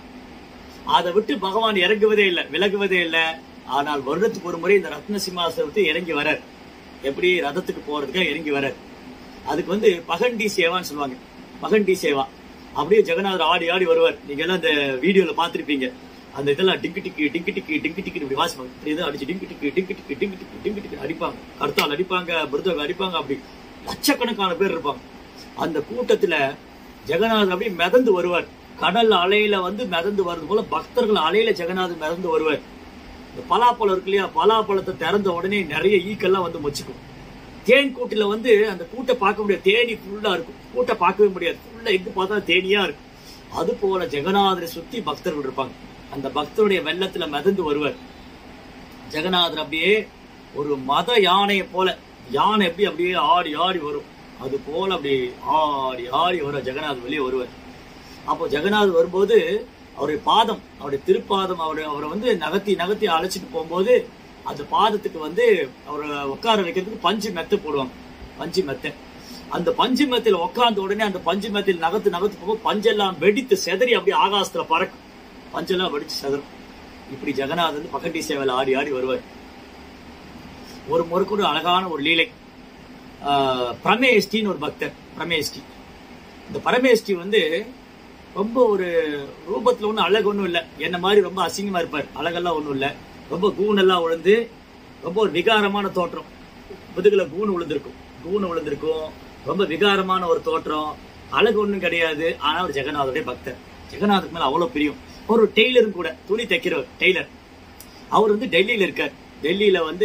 அதை விட்டு பகவான் இறங்குவதே இல்லை விலகுவதே இல்லை ஆனால் வருடத்துக்கு ஒரு முறை இந்த ரத்ன சிம்மாசனத்தை இறங்கி வரார் எப்படி ரதத்துக்கு போறதுக்காக இறங்கி வரார் அதுக்கு வந்து பகண்டி சேவான்னு சொல்லுவாங்க பகண்டி சேவா அப்படியே ஜெகநாதர் ஆடி ஆடி வருவார் நீங்க எல்லாம் இந்த வீடியோல பார்த்திருப்பீங்க அந்த இதெல்லாம் டிங்கு டிக்கி டிங்கு டிக்கி டிங்கு டிக்கி இப்படி வாசிப்பாங்க இப்படி இதை அடிச்சு டிங்கு டிக்கி டிங்கு டிக்கி டிங்கு டிக்கி டிங்கு டிக்கி அடிப்பாங்க கருத்தால் அடிப்பாங்க மிருதங்க அடிப்பாங்க அப்படி லட்சக்கணக்கான பேர் இருப்பாங்க அந்த கூட்டத்துல ஜெகநாதர் அப்படியே மிதந்து வருவார் கடல் அலையில வந்து மிதந்து வர்றது போல பக்தர்கள் அலையில ஜெகநாதர் மிதந்து வருவார் இந்த பலாப்பழம் இருக்கு இல்லையா பலாப்பழத்தை திறந்த உடனே நிறைய ஈக்கெல்லாம் வந்து மொச்சிக்கும் தேன் கூட்டுல வந்து அந்த கூட்டை பார்க்க முடியாது தேனி ஃபுல்லா இருக்கும் கூட்டை பார்க்கவே முடியாது ஃபுல்லா எங்க பார்த்தா தேனியா இருக்கும் அது போல ஜெகநாதரை சுத்தி பக்தர்கள் இருப்பாங்க அந்த பக்தருடைய வெள்ளத்துல மிதந்து வருவார் ஜெகநாதர் அப்படியே ஒரு மத யானையை போல யானை எப்படி அப்படியே ஆடி ஆடி வரும் அது போல அப்படி ஆடி ஆடி வரும் ஜெகநாதர் வெளியே வருவார் அப்போ ஜெகநாதர் வரும்போது அவருடைய பாதம் அவருடைய திருப்பாதம் அவரை அவரை வந்து நகர்த்தி நகர்த்தி அழைச்சிட்டு போகும்போது அந்த பாதத்துக்கு வந்து அவரை உட்கார வைக்கிறதுக்கு பஞ்சு மெத்தை போடுவாங்க பஞ்சு மெத்தை அந்த பஞ்சு மெத்தையில உட்கார்ந்த உடனே அந்த பஞ்சு மெத்தையில் நகர்த்து நகர்த்து போகும் பஞ்செல்லாம் வெடித்து செதறி அப்படியே ஆகாசத்துல பறக்கும் பஞ்செல்லாம் வெடிச்சு செதறும் இப்படி ஜெகநாதர் வந்து பக்கட்டி சேவையில் ஆடி ஆடி வருவார் ஒரு முறைக்கு ஒரு அழகான ஒரு லீலை ஆஹ் பிரமேஷ்டின்னு ஒரு பக்தர் பிரமேஷ்டி இந்த பரமேஷ்டி வந்து ரொம்ப ஒரு ரூபத்துல ஒன்றும் அழகு ஒன்றும் இல்லை என்ன மாதிரி ரொம்ப அசிங்கமா இருப்பார் அழகெல்லாம் ஒன்றும் இல்லை ரொம்ப கூணெல்லாம் விழுந்து ரொம்ப ஒரு விகாரமான தோற்றம் முதுகுல கூணு விழுந்திருக்கும் கூணு விழுந்திருக்கும் ரொம்ப விகாரமான ஒரு தோற்றம் அழகு ஒன்றும் கிடையாது ஆனா ஒரு ஜெகநாதருடைய பக்தர் ஜெகநாதருக்கு மேல அவ்வளவு பிரியம் ஒரு டெய்லரும் கூட துணி தைக்கிறவர் டெய்லர் அவர் வந்து டெல்லியில இருக்கார் டெல்லியில வந்து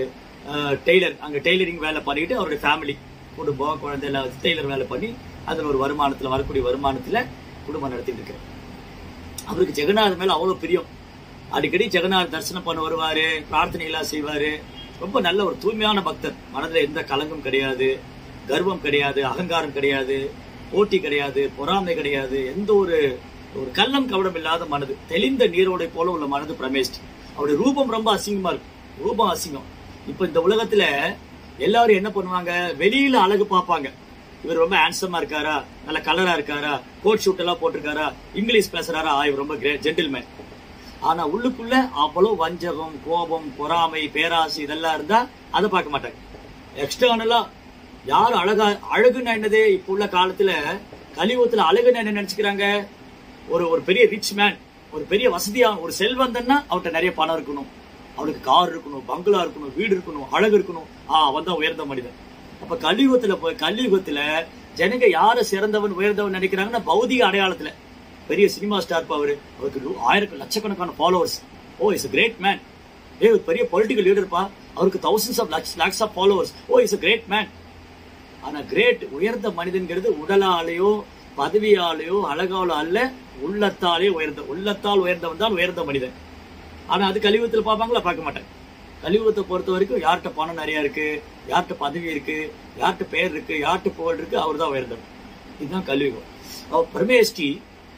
டெய்லர் அங்க டெய்லரிங் வேலை பண்ணிட்டு அவருடைய ஃபேமிலி குடும்பம் குழந்தை எல்லாம் வச்சு டெய்லர் வேலை பண்ணி அதுல ஒரு வருமானத்துல வரக்கூடிய வருமானத்துல குடும்பம் நடத்திட்டு இருக்காரு அவருக்கு ஜெகநாதர் மேல அவ்வளவு பிரியம் அடிக்கடி ஜெகநாதர் தரிசனம் பண்ண வருவாரு பிரார்த்தனை எல்லாம் செய்வாரு ரொம்ப நல்ல ஒரு தூய்மையான பக்தர் மனதுல எந்த கலங்கும் கிடையாது கர்வம் கிடையாது அகங்காரம் கிடையாது போட்டி கிடையாது பொறாமை கிடையாது எந்த ஒரு ஒரு கள்ளம் கவடம் இல்லாத மனது தெளிந்த நீரோடை போல உள்ள மனது பிரமேஷ்டி அவருடைய ரூபம் ரொம்ப அசிங்கமா இருக்கும் ரூபம் அசிங்கம் இப்ப இந்த உலகத்துல எல்லாரும் என்ன பண்ணுவாங்க வெளியில அழகு பார்ப்பாங்க இவர் ரொம்ப ஹேண்ட்ஸமா இருக்காரா நல்ல கலரா இருக்காரா கோட் ஷூட் எல்லாம் போட்டிருக்காரா இங்கிலீஷ் பேசுறாரா ஆ, இவர் ரொம்ப கிரேட் ஜென்டில்மேன் ஆனா உள்ளுக்குள்ள அவ்வளவு வஞ்சகம் கோபம் பொறாமை பேராசை இதெல்லாம் இருந்தா அதை பார்க்க மாட்டாங்க எக்ஸ்டர்னலா யார் அழகா அழகுன்னா என்னது இப்ப உள்ள காலத்துல கலியுகத்துல அழகுன்னு என்ன நினைச்சுக்கிறாங்க ஒரு ஒரு பெரிய ரிச் மேன் ஒரு பெரிய வசதியா ஒரு செல்வந்தன்னா அவர்கிட்ட நிறைய பணம் இருக்கணும் அவனுக்கு கார் இருக்கணும் பங்களா இருக்கணும் வீடு இருக்கணும் அழகு இருக்கணும் ஆ அவன் தான் உயர்ந்த மனிதன் அப்ப கலியுகத்துல போய் கலியுகத்துல ஜனங்க யார சிறந்தவன் உயர்ந்தவன் நினைக்கிறாங்கன்னா பௌதிக அடையாளத்துல பெரிய சினிமா ஸ்டார் அவரு அவருக்கு ரூ- ஆயிரக்கு லட்சக்கணக்கான followers oh is great man ஏ ஒரு பெரிய பொலிட்டிக்கல் லீடர்ப்பா அவருக்கு thousands of lakhs lakhs of followers oh is great man ஆனா கிரேட் உயர்ந்த மனிதன்கிறது உடலாலேயோ பதவியாலேயோ அழகாலோ அல்ல உள்ளத்தாலே உயர்ந்த உள்ளத்தால் உயர்ந்தவன் தான் உயர்ந்த மனிதன் ஆனா அது கலியுகத்துல பார்ப்பாங்களா பார்க்க மாட்டாங்க கலியுகத்தை பொறுத்த வரைக்கும் யார்கிட்ட பணம் நிறைய இருக்கு யார்கிட்ட பதவி இருக்கு யார்கிட்ட பேர் இருக்கு யார்கிட்ட புகழ் இருக்கு அவர் தான் உயர்ந்தவர் இதுதான் கலியுகம் அவர் பரமேஷ்டி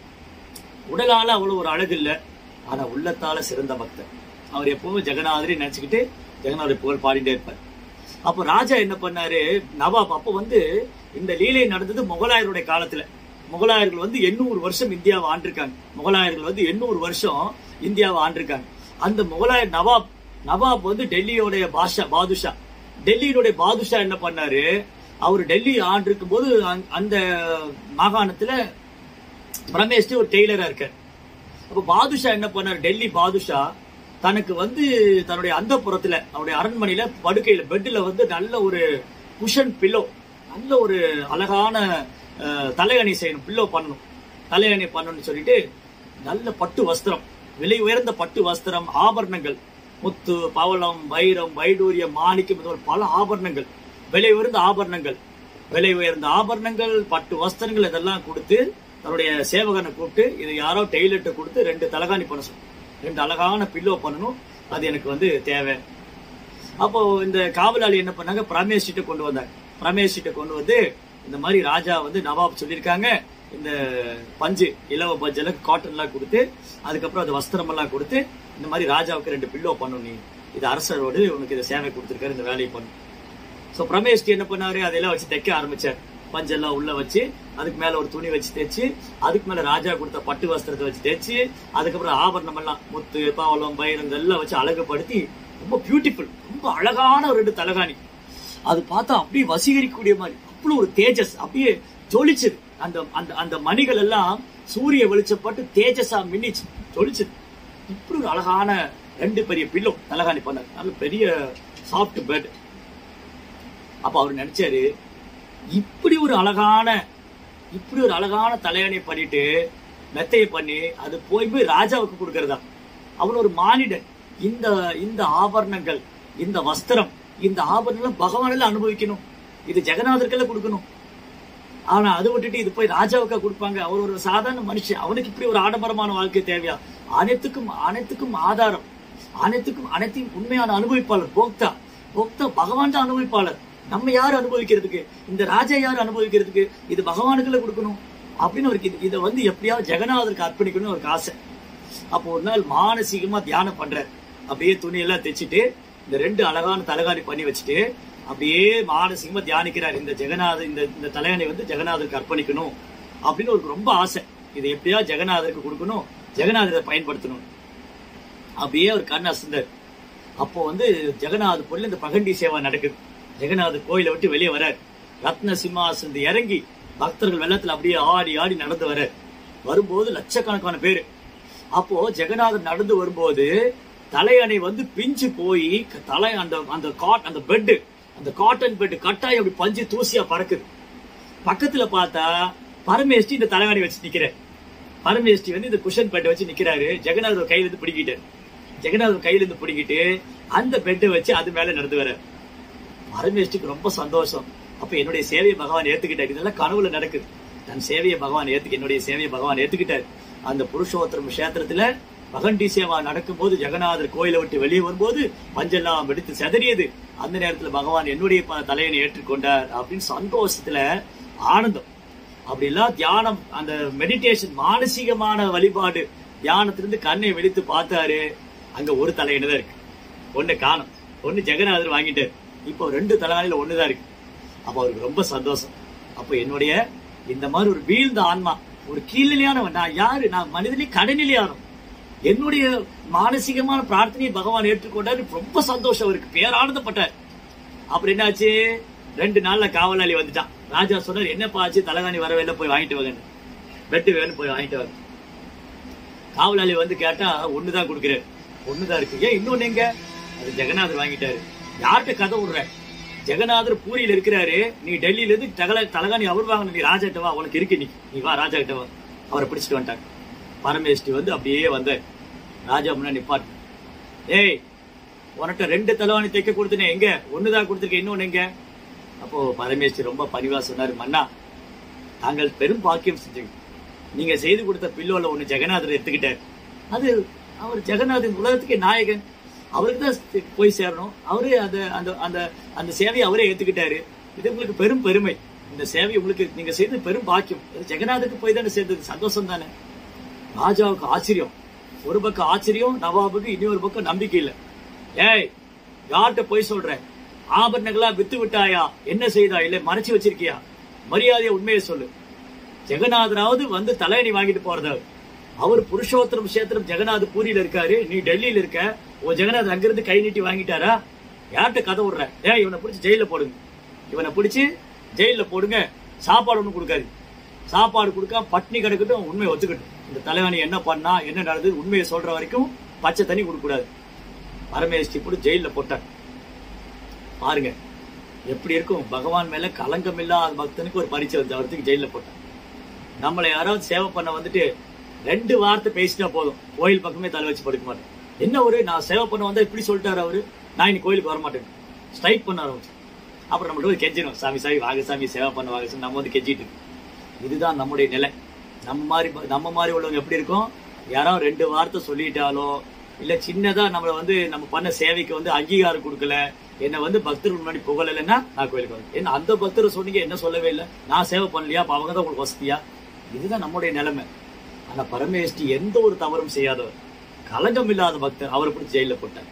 உடலால அவ்வளவு ஒரு அழகு இல்ல ஆனா உள்ளத்தால சிறந்த பக்தர் அவர் எப்பவும் ஜெகநாதரை நினைச்சுக்கிட்டு ஜெகநாதர் புகழ் பாடிட்டே இருப்பார் அப்போ ராஜா என்ன பண்ணாரு நவாப் அப்போ வந்து இந்த லீலை நடந்தது முகலாயருடைய காலத்துல முகலாயர்கள் வந்து எண்ணூறு வருஷம் இந்தியாவை ஆண்டிருக்காங்க முகலாயர்கள் வந்து எண்ணூறு வருஷம் இந்தியாவை ஆண்டிருக்காங்க அந்த முகலாயர் நவாப் நவாப் வந்து டெல்லியோடைய பாஷா பாதுஷா டெல்லியினுடைய பாதுஷா என்ன பண்ணாரு அவர் டெல்லி ஆண்டிருக்கும் போது அந்த- அந்த மாகாணத்துல பிரமேஷ்டி ஒரு டெய்லரா இருக்கார் அப்ப பாதுஷா என்ன பண்ணார் டெல்லி பாதுஷா தனக்கு வந்து தன்னுடைய அந்த புறத்துல அவருடைய அரண்மனையில படுக்கையில பெட்ல வந்து நல்ல ஒரு குஷன் பில்லோ நல்ல ஒரு அழகான அஹ், தலையணை செய்யணும் பில்லோ பண்ணணும் தலையணை பண்ணணும்னு சொல்லிட்டு நல்ல பட்டு வஸ்திரம் விலை உயர்ந்த பட்டு வஸ்திரம் ஆபரணங்கள் முத்து பவளம் வைரம் வைடூரியம் மாணிக்கம் இது போல பல ஆபரணங்கள் விலை உயர்ந்த ஆபரணங்கள் விலை உயர்ந்த ஆபரணங்கள் பட்டு வஸ்திரங்கள் இதெல்லாம் கொடுத்து தன்னுடைய சேவகனை கூப்பிட்டு இது யாரோ டெய்லர்ட்ட கொடுத்து ரெண்டு தலகாணி பண்ண சொல்லு ரெண்டு அழகான பில்லோ பண்ணணும் அது எனக்கு வந்து தேவை அப்போ இந்த காவலாளி என்ன பண்ணாங்க பிரமேஷ் கிட்ட கொண்டு வந்தாங்க பிரமேஷ் கிட்ட கொண்டு வந்து இந்த மாதிரி ராஜா வந்து நவாப் சொல்லியிருக்காங்க இந்த பஞ்சு இலவ பஞ்செல்லாம் காட்டன் எல்லாம் கொடுத்து அதுக்கப்புறம் அது வஸ்திரம் எல்லாம் கொடுத்து இந்த மாதிரி ராஜாவுக்கு ரெண்டு பில்லோ பண்ணும் நீ இது அரசரோடு உனக்கு இதை சேவை கொடுத்துருக்காரு இந்த வேலையை பண்ணு ஸோ பிரமேஷ்டி என்ன பண்ணாரு அதெல்லாம் வச்சு தைக்க ஆரம்பிச்சார் பஞ்செல்லாம் உள்ள வச்சு அதுக்கு மேல ஒரு துணி வச்சு தைச்சு அதுக்கு மேல ராஜா கொடுத்த பட்டு வஸ்திரத்தை வச்சு தைச்சு அதுக்கப்புறம் ஆபரணம் எல்லாம் முத்து பாவலம் பயிரம் இதெல்லாம் வச்சு அழகுபடுத்தி ரொம்ப பியூட்டிஃபுல் ரொம்ப அழகான ஒரு ரெண்டு தலகாணி அது பார்த்தா அப்படியே வசீகரிக்கக்கூடிய மாதிரி அவ்வளவு ஒரு தேஜஸ் அப்படியே ஜொலிச்சுது அந்த அந்த அந்த மணிகள் எல்லாம் சூரிய வெளிச்சப்பட்டு தேஜஸா மின்னிச்சு ஜொலிச்சுது இப்படி ஒரு அழகான ரெண்டு பெரிய பில்லோ தலகாணி பண்ணார் நல்ல பெரிய சாஃப்ட் பெட் அப்ப அவர் நினைச்சாரு இப்படி ஒரு அழகான இப்படி ஒரு அழகான தலையணை பண்ணிட்டு மெத்தையை பண்ணி அது போய் போய் ராஜாவுக்கு கொடுக்கறதா அவன் ஒரு மானிடன் இந்த இந்த ஆபரணங்கள் இந்த வஸ்திரம் இந்த ஆபரணங்கள் பகவானில் அனுபவிக்கணும் இது ஜெகநாதருக்கெல்லாம் கொடுக்கணும் ஆனா அது விட்டுட்டு இது போய் ராஜாவுக்கா கொடுப்பாங்க அவர் ஒரு சாதாரண மனுஷன் அவனுக்கு இப்படி ஒரு ஆடம்பரமான வாழ்க்கை தேவையா அனைத்துக்கும் அனைத்துக்கும் ஆதாரம் அனைத்துக்கும் அனைத்தையும் உண்மையான அனுபவிப்பாளர் போக்தா போக்தா பகவான் தான் அனுபவிப்பாளர் நம்ம யார் அனுபவிக்கிறதுக்கு இந்த ராஜா யார் அனுபவிக்கிறதுக்கு இது பகவானுக்குள்ள கொடுக்கணும் அப்படின்னு அவருக்கு இது- இதை வந்து எப்படியாவது ஜெகநாதருக்கு அர்ப்பணிக்கணும்னு அவருக்கு ஆசை அப்போ ஒரு நாள் மானசீகமா தியானம் பண்றாரு அப்படியே துணியெல்லாம் தைச்சிட்டு இந்த ரெண்டு அழகான தலகாணி பண்ணி வச்சுட்டு அப்படியே மானசீகமா தியானிக்கிறார் இந்த ஜெகநாத இந்த இந்த தலையணை வந்து ஜெகநாதருக்கு அர்ப்பணிக்கணும் அப்படின்னு அவருக்கு ரொம்ப ஆசை இதை எப்படியா ஜெகநாதருக்கு கொடுக்கணும் ஜெகநாதரை பயன்படுத்தணும் அப்படியே அவர் கண் அசந்தார் அப்போ வந்து ஜெகநாத பொருள் இந்த பகண்டி சேவை நடக்குது ஜெகநாதர் கோயிலை விட்டு வெளியே வரார் ரத்ன சிம்மாசனத்து இறங்கி பக்தர்கள் வெள்ளத்துல அப்படியே ஆடி ஆடி நடந்து வரார் வரும்போது லட்சக்கணக்கான பேரு அப்போ ஜெகநாதர் நடந்து வரும்போது தலையணை வந்து பிஞ்சு போய் க- தலை அந்த அந்த காட் அந்த பெட் அந்த காட்டன் பெட் கட்டாயம் அப்படி பஞ்சு தூசியா பறக்குது பக்கத்துல பார்த்தா பரமேஷ்டி இந்த தலைவாணி வச்சு நிக்கிறார் பரமேஷ்டி வந்து இந்த குஷன் பெட்டை வச்சு நிக்கிறாரு ஜெகநாதர் கையில இருந்து பிடிக்கிட்டாரு ஜெகநாதர் கையில இருந்து பிடிக்கிட்டு அந்த பெட்டை வச்சு அது மேல நடந்து வர பரமேஷ்டிக்கு ரொம்ப சந்தோஷம் அப்ப என்னுடைய சேவையை பகவான் ஏத்துக்கிட்டாரு இதெல்லாம் கனவுல நடக்குது தன் சேவையை பகவான் ஏத்துக்க என்னுடைய சேவையை பகவான் ஏத்துக்கிட்டாரு அந்த புருஷோத்தரம் கஷேத்திரத்துல பகண்டி சேவா நடக்கும்போது ஜெகநாதர் கோயிலை விட்டு வெளியே வரும்போது மஞ்செல்லாம் வெடித்து செதறியது அந்த நேரத்துல பகவான் என்னுடைய ப- தலையணை ஏற்றுக்கொண்டார் அப்படின்னு சந்தோஷத்துல ஆனந்தம் அப்படி எல்லாம் தியானம் அந்த மெடிடேஷன் மானசீகமான வழிபாடு தியானத்திலிருந்து கண்ணை வெடித்து பார்த்தாரு அங்க ஒரு தலையணை தான் இருக்கு ஒண்ணு காணும் ஒண்ணு ஜெகநாதர் வாங்கிட்டாரு இப்போ ரெண்டு தலைவாணியில ஒண்ணுதான் இருக்கு அப்ப அவருக்கு ரொம்ப சந்தோஷம் அப்ப என்னுடைய இந்த மாதிரி ஒரு வீழ்ந்த ஆன்மா ஒரு கீழ்நிலையானவன் நான் யாரு நான் மனிதனே கடைநிலையானவன் என்னுடைய மானசீகமான பிரார்த்தனையை பகவான் ஏற்றுக்கொண்டாரு ரொம்ப சந்தோஷம் அவருக்கு பேரானந்தப்பட்டார் அப்புறம் என்னாச்சு ரெண்டு நாள்ல காவலாளி வந்துட்டான் ராஜா சொன்னார் என்னப்பா ஆச்சு தலகாணி வரவே இல்லை போய் வாங்கிட்டு வாங்க பெட்டு வேணும் போய் வாங்கிட்டு வாங்க காவலாளி வந்து கேட்டா ஒண்ணுதான் கொடுக்குறாரு ஒண்ணுதான் இருக்கு ஏன் இன்னொன்னு எங்க அது ஜெகநாதர் வாங்கிட்டாரு யார்கிட்ட கதை விடுற ஜெகநாதர் பூரியில இருக்கிறாரு நீ டெல்லியில இருந்து தகல தலகாணி அவர் வாங்கணும் நீ ராஜா கிட்ட வா உனக்கு இருக்கு நீ நீ வா ராஜா கிட்ட வா அவரை பிடிச்சிட்டு வந்துட்டாங்க பரமேஷ்டி வந்து அப்படியே வந்தார் ராஜா முன்னாடி நிப்பாட்டு ஏய் உனட்ட ரெண்டு தலவாணி தைக்க கொடுத்தனே எங்க ஒண்ணுதான் கொடுத்துருக்க இன்னொன்னு எங்க அப்போ பரமேஸ்வரி ரொம்ப பணிவா சொன்னாரு மன்னா தாங்கள் பெரும் பாக்கியம் செஞ்சீங்க நீங்க செய்து கொடுத்த பில்லோல ஒண்ணு ஜெகநாதர் எடுத்துக்கிட்டார் அது அவர் ஜெகநாதன் உலகத்துக்கே நாயகன் அவருக்கு தான் போய் சேரணும் அவரே அந்த அந்த அந்த அந்த சேவையை அவரே ஏத்துக்கிட்டாரு இது உங்களுக்கு பெரும் பெருமை இந்த சேவை உங்களுக்கு நீங்க செய்தது பெரும் பாக்கியம் இது ஜெகநாதருக்கு போய் தானே சேர்ந்தது சந்தோஷம் தானே ராஜாவுக்கு ஆச்சரியம் ஒரு பக்கம் ஆச்சரியம் நவாபுக்கு இன்னொரு பக்கம் நம்பிக்கை இல்ல ஏய் யார்கிட்ட போய் சொல்ற ஆபரணங்களா வித்து விட்டாயா என்ன செய்தா இல்ல மறைச்சு வச்சிருக்கியா மரியாதையை உண்மையை சொல்லு ஜெகநாதராவது வந்து தலையணி வாங்கிட்டு போறதா அவர் புருஷோத்தரம் கஷேத்திரம் ஜெகநாத் பூரியில இருக்காரு நீ டெல்லியில இருக்க உன் ஜெகநாத் அங்கிருந்து கை நீட்டி வாங்கிட்டாரா யார்கிட்ட கதை விடுற ஏன் இவனை பிடிச்சி ஜெயில போடுங்க இவனை பிடிச்சி ஜெயில போடுங்க சாப்பாடு ஒண்ணும் கொடுக்காது சாப்பாடு கொடுக்க பட்னி கிடக்கட்டும் உண்மையை ஒத்துக்கட்டும் இந்த தலைவணி என்ன பண்ணா என்ன நடந்தது உண்மையை சொல்ற வரைக்கும் பச்சை தண்ணி கொடுக்க கூடாது பரமேஷ்டி போட்டு ஜெயில போட்டார் பாருங்க எப்படி இருக்கும் பகவான் மேல கலங்கம் இல்லாத பக்தனுக்கு ஒரு பரிச்சை வந்து அவருக்கு ஜெயில போட்டார் நம்மளை யாராவது சேவை பண்ண வந்துட்டு ரெண்டு வார்த்தை பேசினா போதும் கோயில் பக்கமே தலை வச்சு படுக்க மாட்டேன் என்ன ஒரு நான் சேவை பண்ண வந்தா இப்படி சொல்லிட்டாரு அவரு நான் இன்னைக்கு கோயிலுக்கு வர மாட்டேன் ஸ்ட்ரைக் பண்ண ஆரம்பிச்சு அப்புறம் நம்மள்ட்ட போய் கெஞ்சிடும் சாமி சாமி வாங்க சாமி சேவை பண்ண வாங்க சாமி நம்ம வந்து கெஞ்சிட்டு இருக்கோம். இதுதான் நம்முடைய நிலை நம்ம மாதிரி நம்ம மாதிரி உள்ளவங்க எப்படி இருக்கும் யாராவது ரெண்டு வார்த்தை சொல்லிட்டாலோ இல்ல சின்னதா நம்மள வந்து நம்ம பண்ண சேவைக்கு வந்து அங்கீகாரம் கொடுக்கல என்ன வந்து பக்தர்கள் முன்னாடி புகழலைன்னா நான் கோயிலுக்கு வரேன் ஏன்னா அந்த பக்தரை சொன்னீங்க என்ன சொல்லவே இல்லை நான் சேவை பண்ணலையா அப்ப அவங்க தான் உங்களுக்கு வசதியா இதுதான் நம்முடைய நிலைமை ஆனா பரமேஷ்டி எந்த ஒரு தவறும் செய்யாதவர் கலங்கம் இல்லாத பக்தர் அவரை பிடிச்சி ஜெயில போட்டார்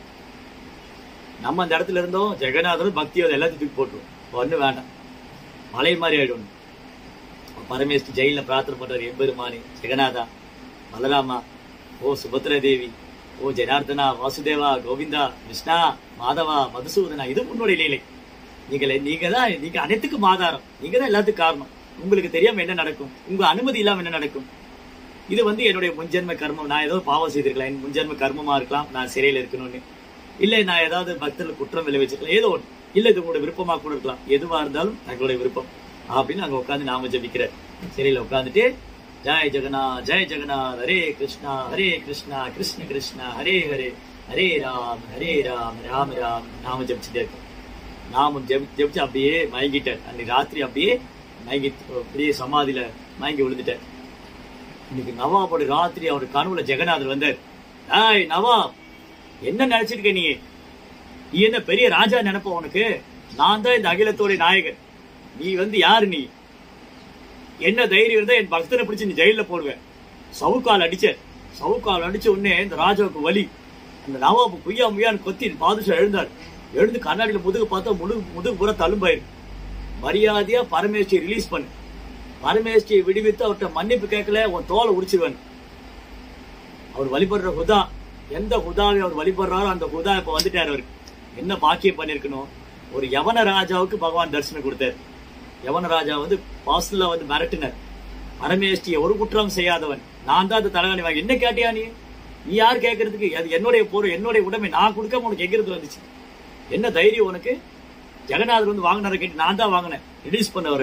நம்ம அந்த இடத்துல இருந்தோம் ஜெகநாதர் பக்தியோட எல்லாத்தையும் தூக்கி போட்டுருவோம் ஒண்ணு வேண்டாம் மலை மாதிரி ஆயிடும் பரமேஷ்டி ஜெயில பிரார்த்தனை பண்றாரு எம்பெருமானி ஜெகநாதா பலராமா ஓ சுபத்ரா தேவி ஓ ஜனார்தனா வாசுதேவா கோவிந்தா கிருஷ்ணா மாதவா மதுசூதனா இது உன்னுடைய லீலை நீங்களே நீங்க தான் நீங்க அனைத்துக்கும் ஆதாரம் நீங்க தான் எல்லாத்துக்கும் காரணம் உங்களுக்கு தெரியாம என்ன நடக்கும் உங்க அனுமதி இல்லாம என்ன நடக்கும் இது வந்து என்னுடைய முன்ஜென்ம கர்மம் நான் ஏதோ பாவம் செய்திருக்கலாம் என் முன்ஜென்ம கர்மமா இருக்கலாம் நான் சிறையில் இருக்கணும்னு இல்லை நான் ஏதாவது பக்தர்கள் குற்றம் விளைவிச்சிருக்கலாம் ஏதோ ஒன்று இல்லை இது உங்களோட விருப்பமா கூட இருக்கலாம் எதுவா இருந்தாலும் தங்களுடைய விருப்பம் அப்படின்னு அங்க உட்காந்து நாம ஜபிக்கிற சிறையில உட்காந்துட்டு ஜெய் ஜெகநாத் ஜெய் ஜெகநாத் ஹரே கிருஷ்ணா ஹரே கிருஷ்ணா கிருஷ்ண கிருஷ்ணா ஹரே ஹரே ஹரே ராம் ஹரே ராம் ராம் ராம் நாம ஜபிச்சுட்டே இருக்கோம் நாமும் ஜெபி ஜெபிச்சு அப்படியே மயங்கிட்டேன் அன்னைக்கு ராத்திரி அப்படியே மயங்கி அப்படியே சமாதியில மயங்கி விழுந்துட்டேன் இன்னைக்கு நவாபோட ராத்திரி அவர் கனவுல ஜெகநாதர் வந்தார் ஏய் நவாப் என்ன நினைச்சிருக்க நீ நீ என்ன பெரிய ராஜா நினைப்ப உனக்கு நான் தான் இந்த அகிலத்தோட நாயகன் நீ வந்து யாரு நீ என்ன தைரியம் இருந்தா என் பக்தனை பிடிச்சு நீ ஜெயில போடுவேன் சவுக்கால் அடிச்ச சவுக்கால் அடிச்ச உடனே இந்த ராஜாவுக்கு வலி அந்த நவாபு குய்யா முய்யான்னு கொத்தி பாதுஷா எழுந்தார் எழுந்து கண்ணாடியில முதுகு பார்த்தா முதுகு முதுகு பூரா தழும்பாயிரு மரியாதையா பரமேஸ்வரி ரிலீஸ் பண்ணு பரமேஸ்வரியை விடுவித்து அவர்கிட்ட மன்னிப்பு கேட்கல உன் தோலை உரிச்சிருவேன் அவர் வழிபடுற ஹுதா எந்த ஹுதாவை அவர் வழிபடுறாரோ அந்த ஹுதா இப்ப வந்துட்டார் அவருக்கு என்ன பாக்கியம் பண்ணிருக்கணும் ஒரு யவன ராஜாவுக்கு பகவான் தரிசனம் கொடுத்தார் யவன ராஜா வந்து பாஸ்டல்ல வந்து மிரட்டினர் பரமேஷ்டியை ஒரு குற்றம் செய்யாதவன் நான் தான் அந்த தலைவணி வாங்கி என்ன கேட்டியா நீ நீ யார் கேட்கறதுக்கு அது என்னுடைய பொருள் என்னுடைய உடைமை நான் கொடுக்காம உனக்கு எங்கிறது வந்துச்சு என்ன தைரியம் உனக்கு ஜெகநாதர் வந்து வாங்கினார கேட்டு நான் தான் வாங்கினேன் ரிலீஸ் பண்ணவர்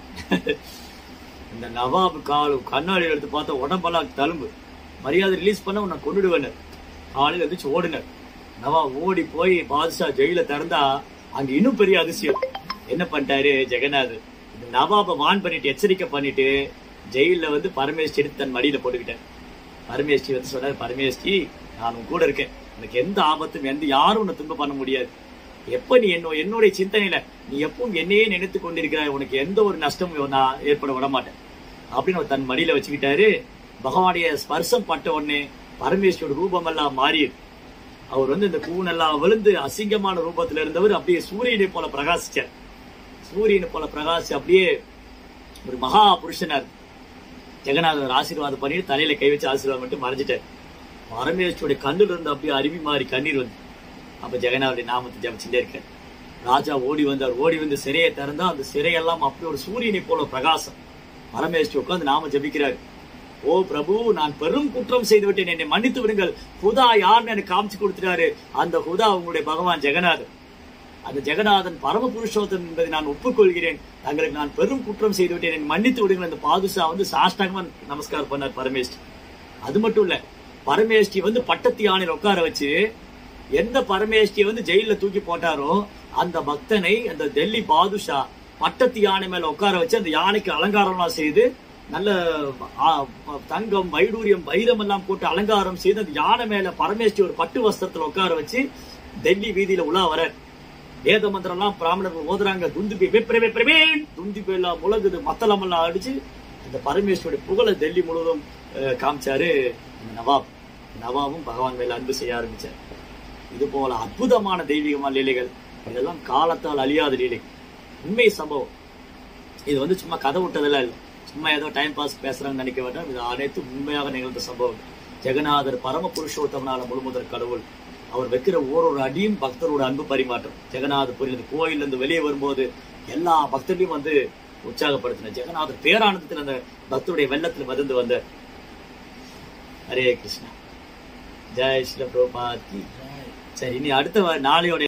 இந்த நவாப் கால் கண்ணாடி எடுத்து பார்த்தா உடம்பெல்லாம் தழும்பு மரியாதை ரிலீஸ் பண்ண உன்னை கொண்டுடுவேன் காலையில் எந்திரிச்சு ஓடினர் நவாப் ஓடி போய் பாதுஷா ஜெயில திறந்தா அங்க இன்னும் பெரிய அதிசயம் என்ன பண்ணிட்டாரு ஜெகநாதர் இந்த நவாபை வான் பண்ணிட்டு எச்சரிக்கை பண்ணிட்டு ஜெயில வந்து பரமேஸ்வரி எடுத்து தன் மடியில போட்டுக்கிட்டேன் பரமேஸ்வரி வந்து சொன்னாரு பரமேஸ்வரி நான் உன் கூட இருக்கேன் எனக்கு எந்த ஆபத்தும் எந்த யாரும் உன்னை துன்பம் பண்ண முடியாது எப்ப நீ என்ன என்னுடைய சிந்தனையில நீ எப்பவும் என்னையே நினைத்து கொண்டிருக்கிறாய் உனக்கு எந்த ஒரு நஷ்டமும் நான் ஏற்பட விட மாட்டேன் அப்படின்னு அவர் தன் மடியில வச்சுக்கிட்டாரு பகவானுடைய ஸ்பர்சம் பட்ட உடனே பரமேஸ்வரோட ரூபம் எல்லாம் மாறி அவர் வந்து இந்த கூனெல்லாம் விழுந்து அசிங்கமான ரூபத்துல இருந்தவர் அப்படியே சூரியனை போல பிரகாசிச்சார் சூரியனை போல பிரகாசி அப்படியே ஒரு மகா புருஷனார் ஜெகநாதர் ஆசீர்வாதம் பண்ணிட்டு தலையில கை வச்சு ஆசீர்வாதம் பண்ணிட்டு மறைஞ்சிட்டார் பரமேஸ்வருடைய கண்ணுல இருந்து அப்படியே அருவி மாறி கண்ணீர் வந்து அப்ப ஜெகநாதருடைய நாமத்தை ஜபிச்சுட்டே இருக்கார் ராஜா ஓடி வந்தார் ஓடி வந்து சிறையை திறந்தா அந்த சிறையெல்லாம் அப்படி ஒரு சூரியனை போல பிரகாசம் பரமேஸ்வரி உட்கார்ந்து நாம ஜபிக்கிறார் ஓ பிரபு நான் பெரும் குற்றம் செய்து விட்டேன் என்னை மன்னித்து விடுங்கள் ஹுதா யாருன்னு எனக்கு காமிச்சு கொடுத்துட்டாரு அந்த ஹுதா உங்களுடைய பகவான் ஜெகநாதன் அந்த ஜெகநாதன் பரம புருஷோத்தன் என்பதை நான் ஒப்புக்கொள்கிறேன் தங்களுக்கு நான் பெரும் குற்றம் செய்து விட்டேன் என்னை மன்னித்து விடுங்கள் அந்த பாதுஷா வந்து சாஷ்டாங்கமா நமஸ்காரம் பண்ணார் பரமேஷ்டி அது மட்டும் இல்ல பரமேஷ்டி வந்து பட்டத்து யானையில் உட்கார வச்சு எந்த பரமேஷ்டியை வந்து ஜெயில தூக்கி போட்டாரோ அந்த பக்தனை அந்த டெல்லி பாதுஷா பட்டத்து யானை மேல உட்கார வச்சு அந்த யானைக்கு அலங்காரம்லாம் செய்து நல்ல ஆ, தங்கம் வைடூரியம் வைரம் எல்லாம் போட்டு அலங்காரம் செய்து அந்த யானை மேல பரமேஸ்வரி ஒரு பட்டு வஸ்திரத்துல உட்கார வச்சு டெல்லி வீதியில உலா வர வேத மந்திரம் எல்லாம் பிராமணர்கள் ஓதுறாங்க துந்துபி வெப்பரே வெப்பரே துந்துபி எல்லாம் முழங்குது மத்தளம் எல்லாம் அடிச்சு அந்த பரமேஸ்வருடைய புகழை டெல்லி முழுவதும் அஹ், காமிச்சாரு அந்த நவாப் நவாபும் பகவான் மேல அன்பு செய்ய ஆரம்பிச்சார் இது போல அற்புதமான தெய்வீகமான லீலைகள் இதெல்லாம் காலத்தால் அழியாத லீலை உண்மை சம்பவம் இது வந்து சும்மா கதை விட்டதெல்லாம் இல்லை சும்மா ஏதோ டைம் பாஸ் பேசுறாங்கன்னு நினைக்க வேண்டாம் இது அனைத்து உண்மையாக நிகழ்ந்த சம்பவம் ஜெகநாதர் பரம புருஷோத்தமனால முழுமுதற் கடவுள் அவர் வைக்கிற ஓரொரு அடியும் பக்தரோட அன்பு பரிமாற்றம் ஜெகநாதர் புரியுது கோயில்ல இருந்து வெளியே வரும்போது எல்லா பக்தர்களையும் வந்து உற்சாகப்படுத்தின ஜெகநாதர் பேரானந்தத்தில் அந்த பக்தருடைய வெள்ளத்துல மிதந்து வந்த ஹரே கிருஷ்ணா ஜெய் ஸ்ரீல பிரபாத் கி ஜெய். சரி இனி அடுத்த வா- நாளையோட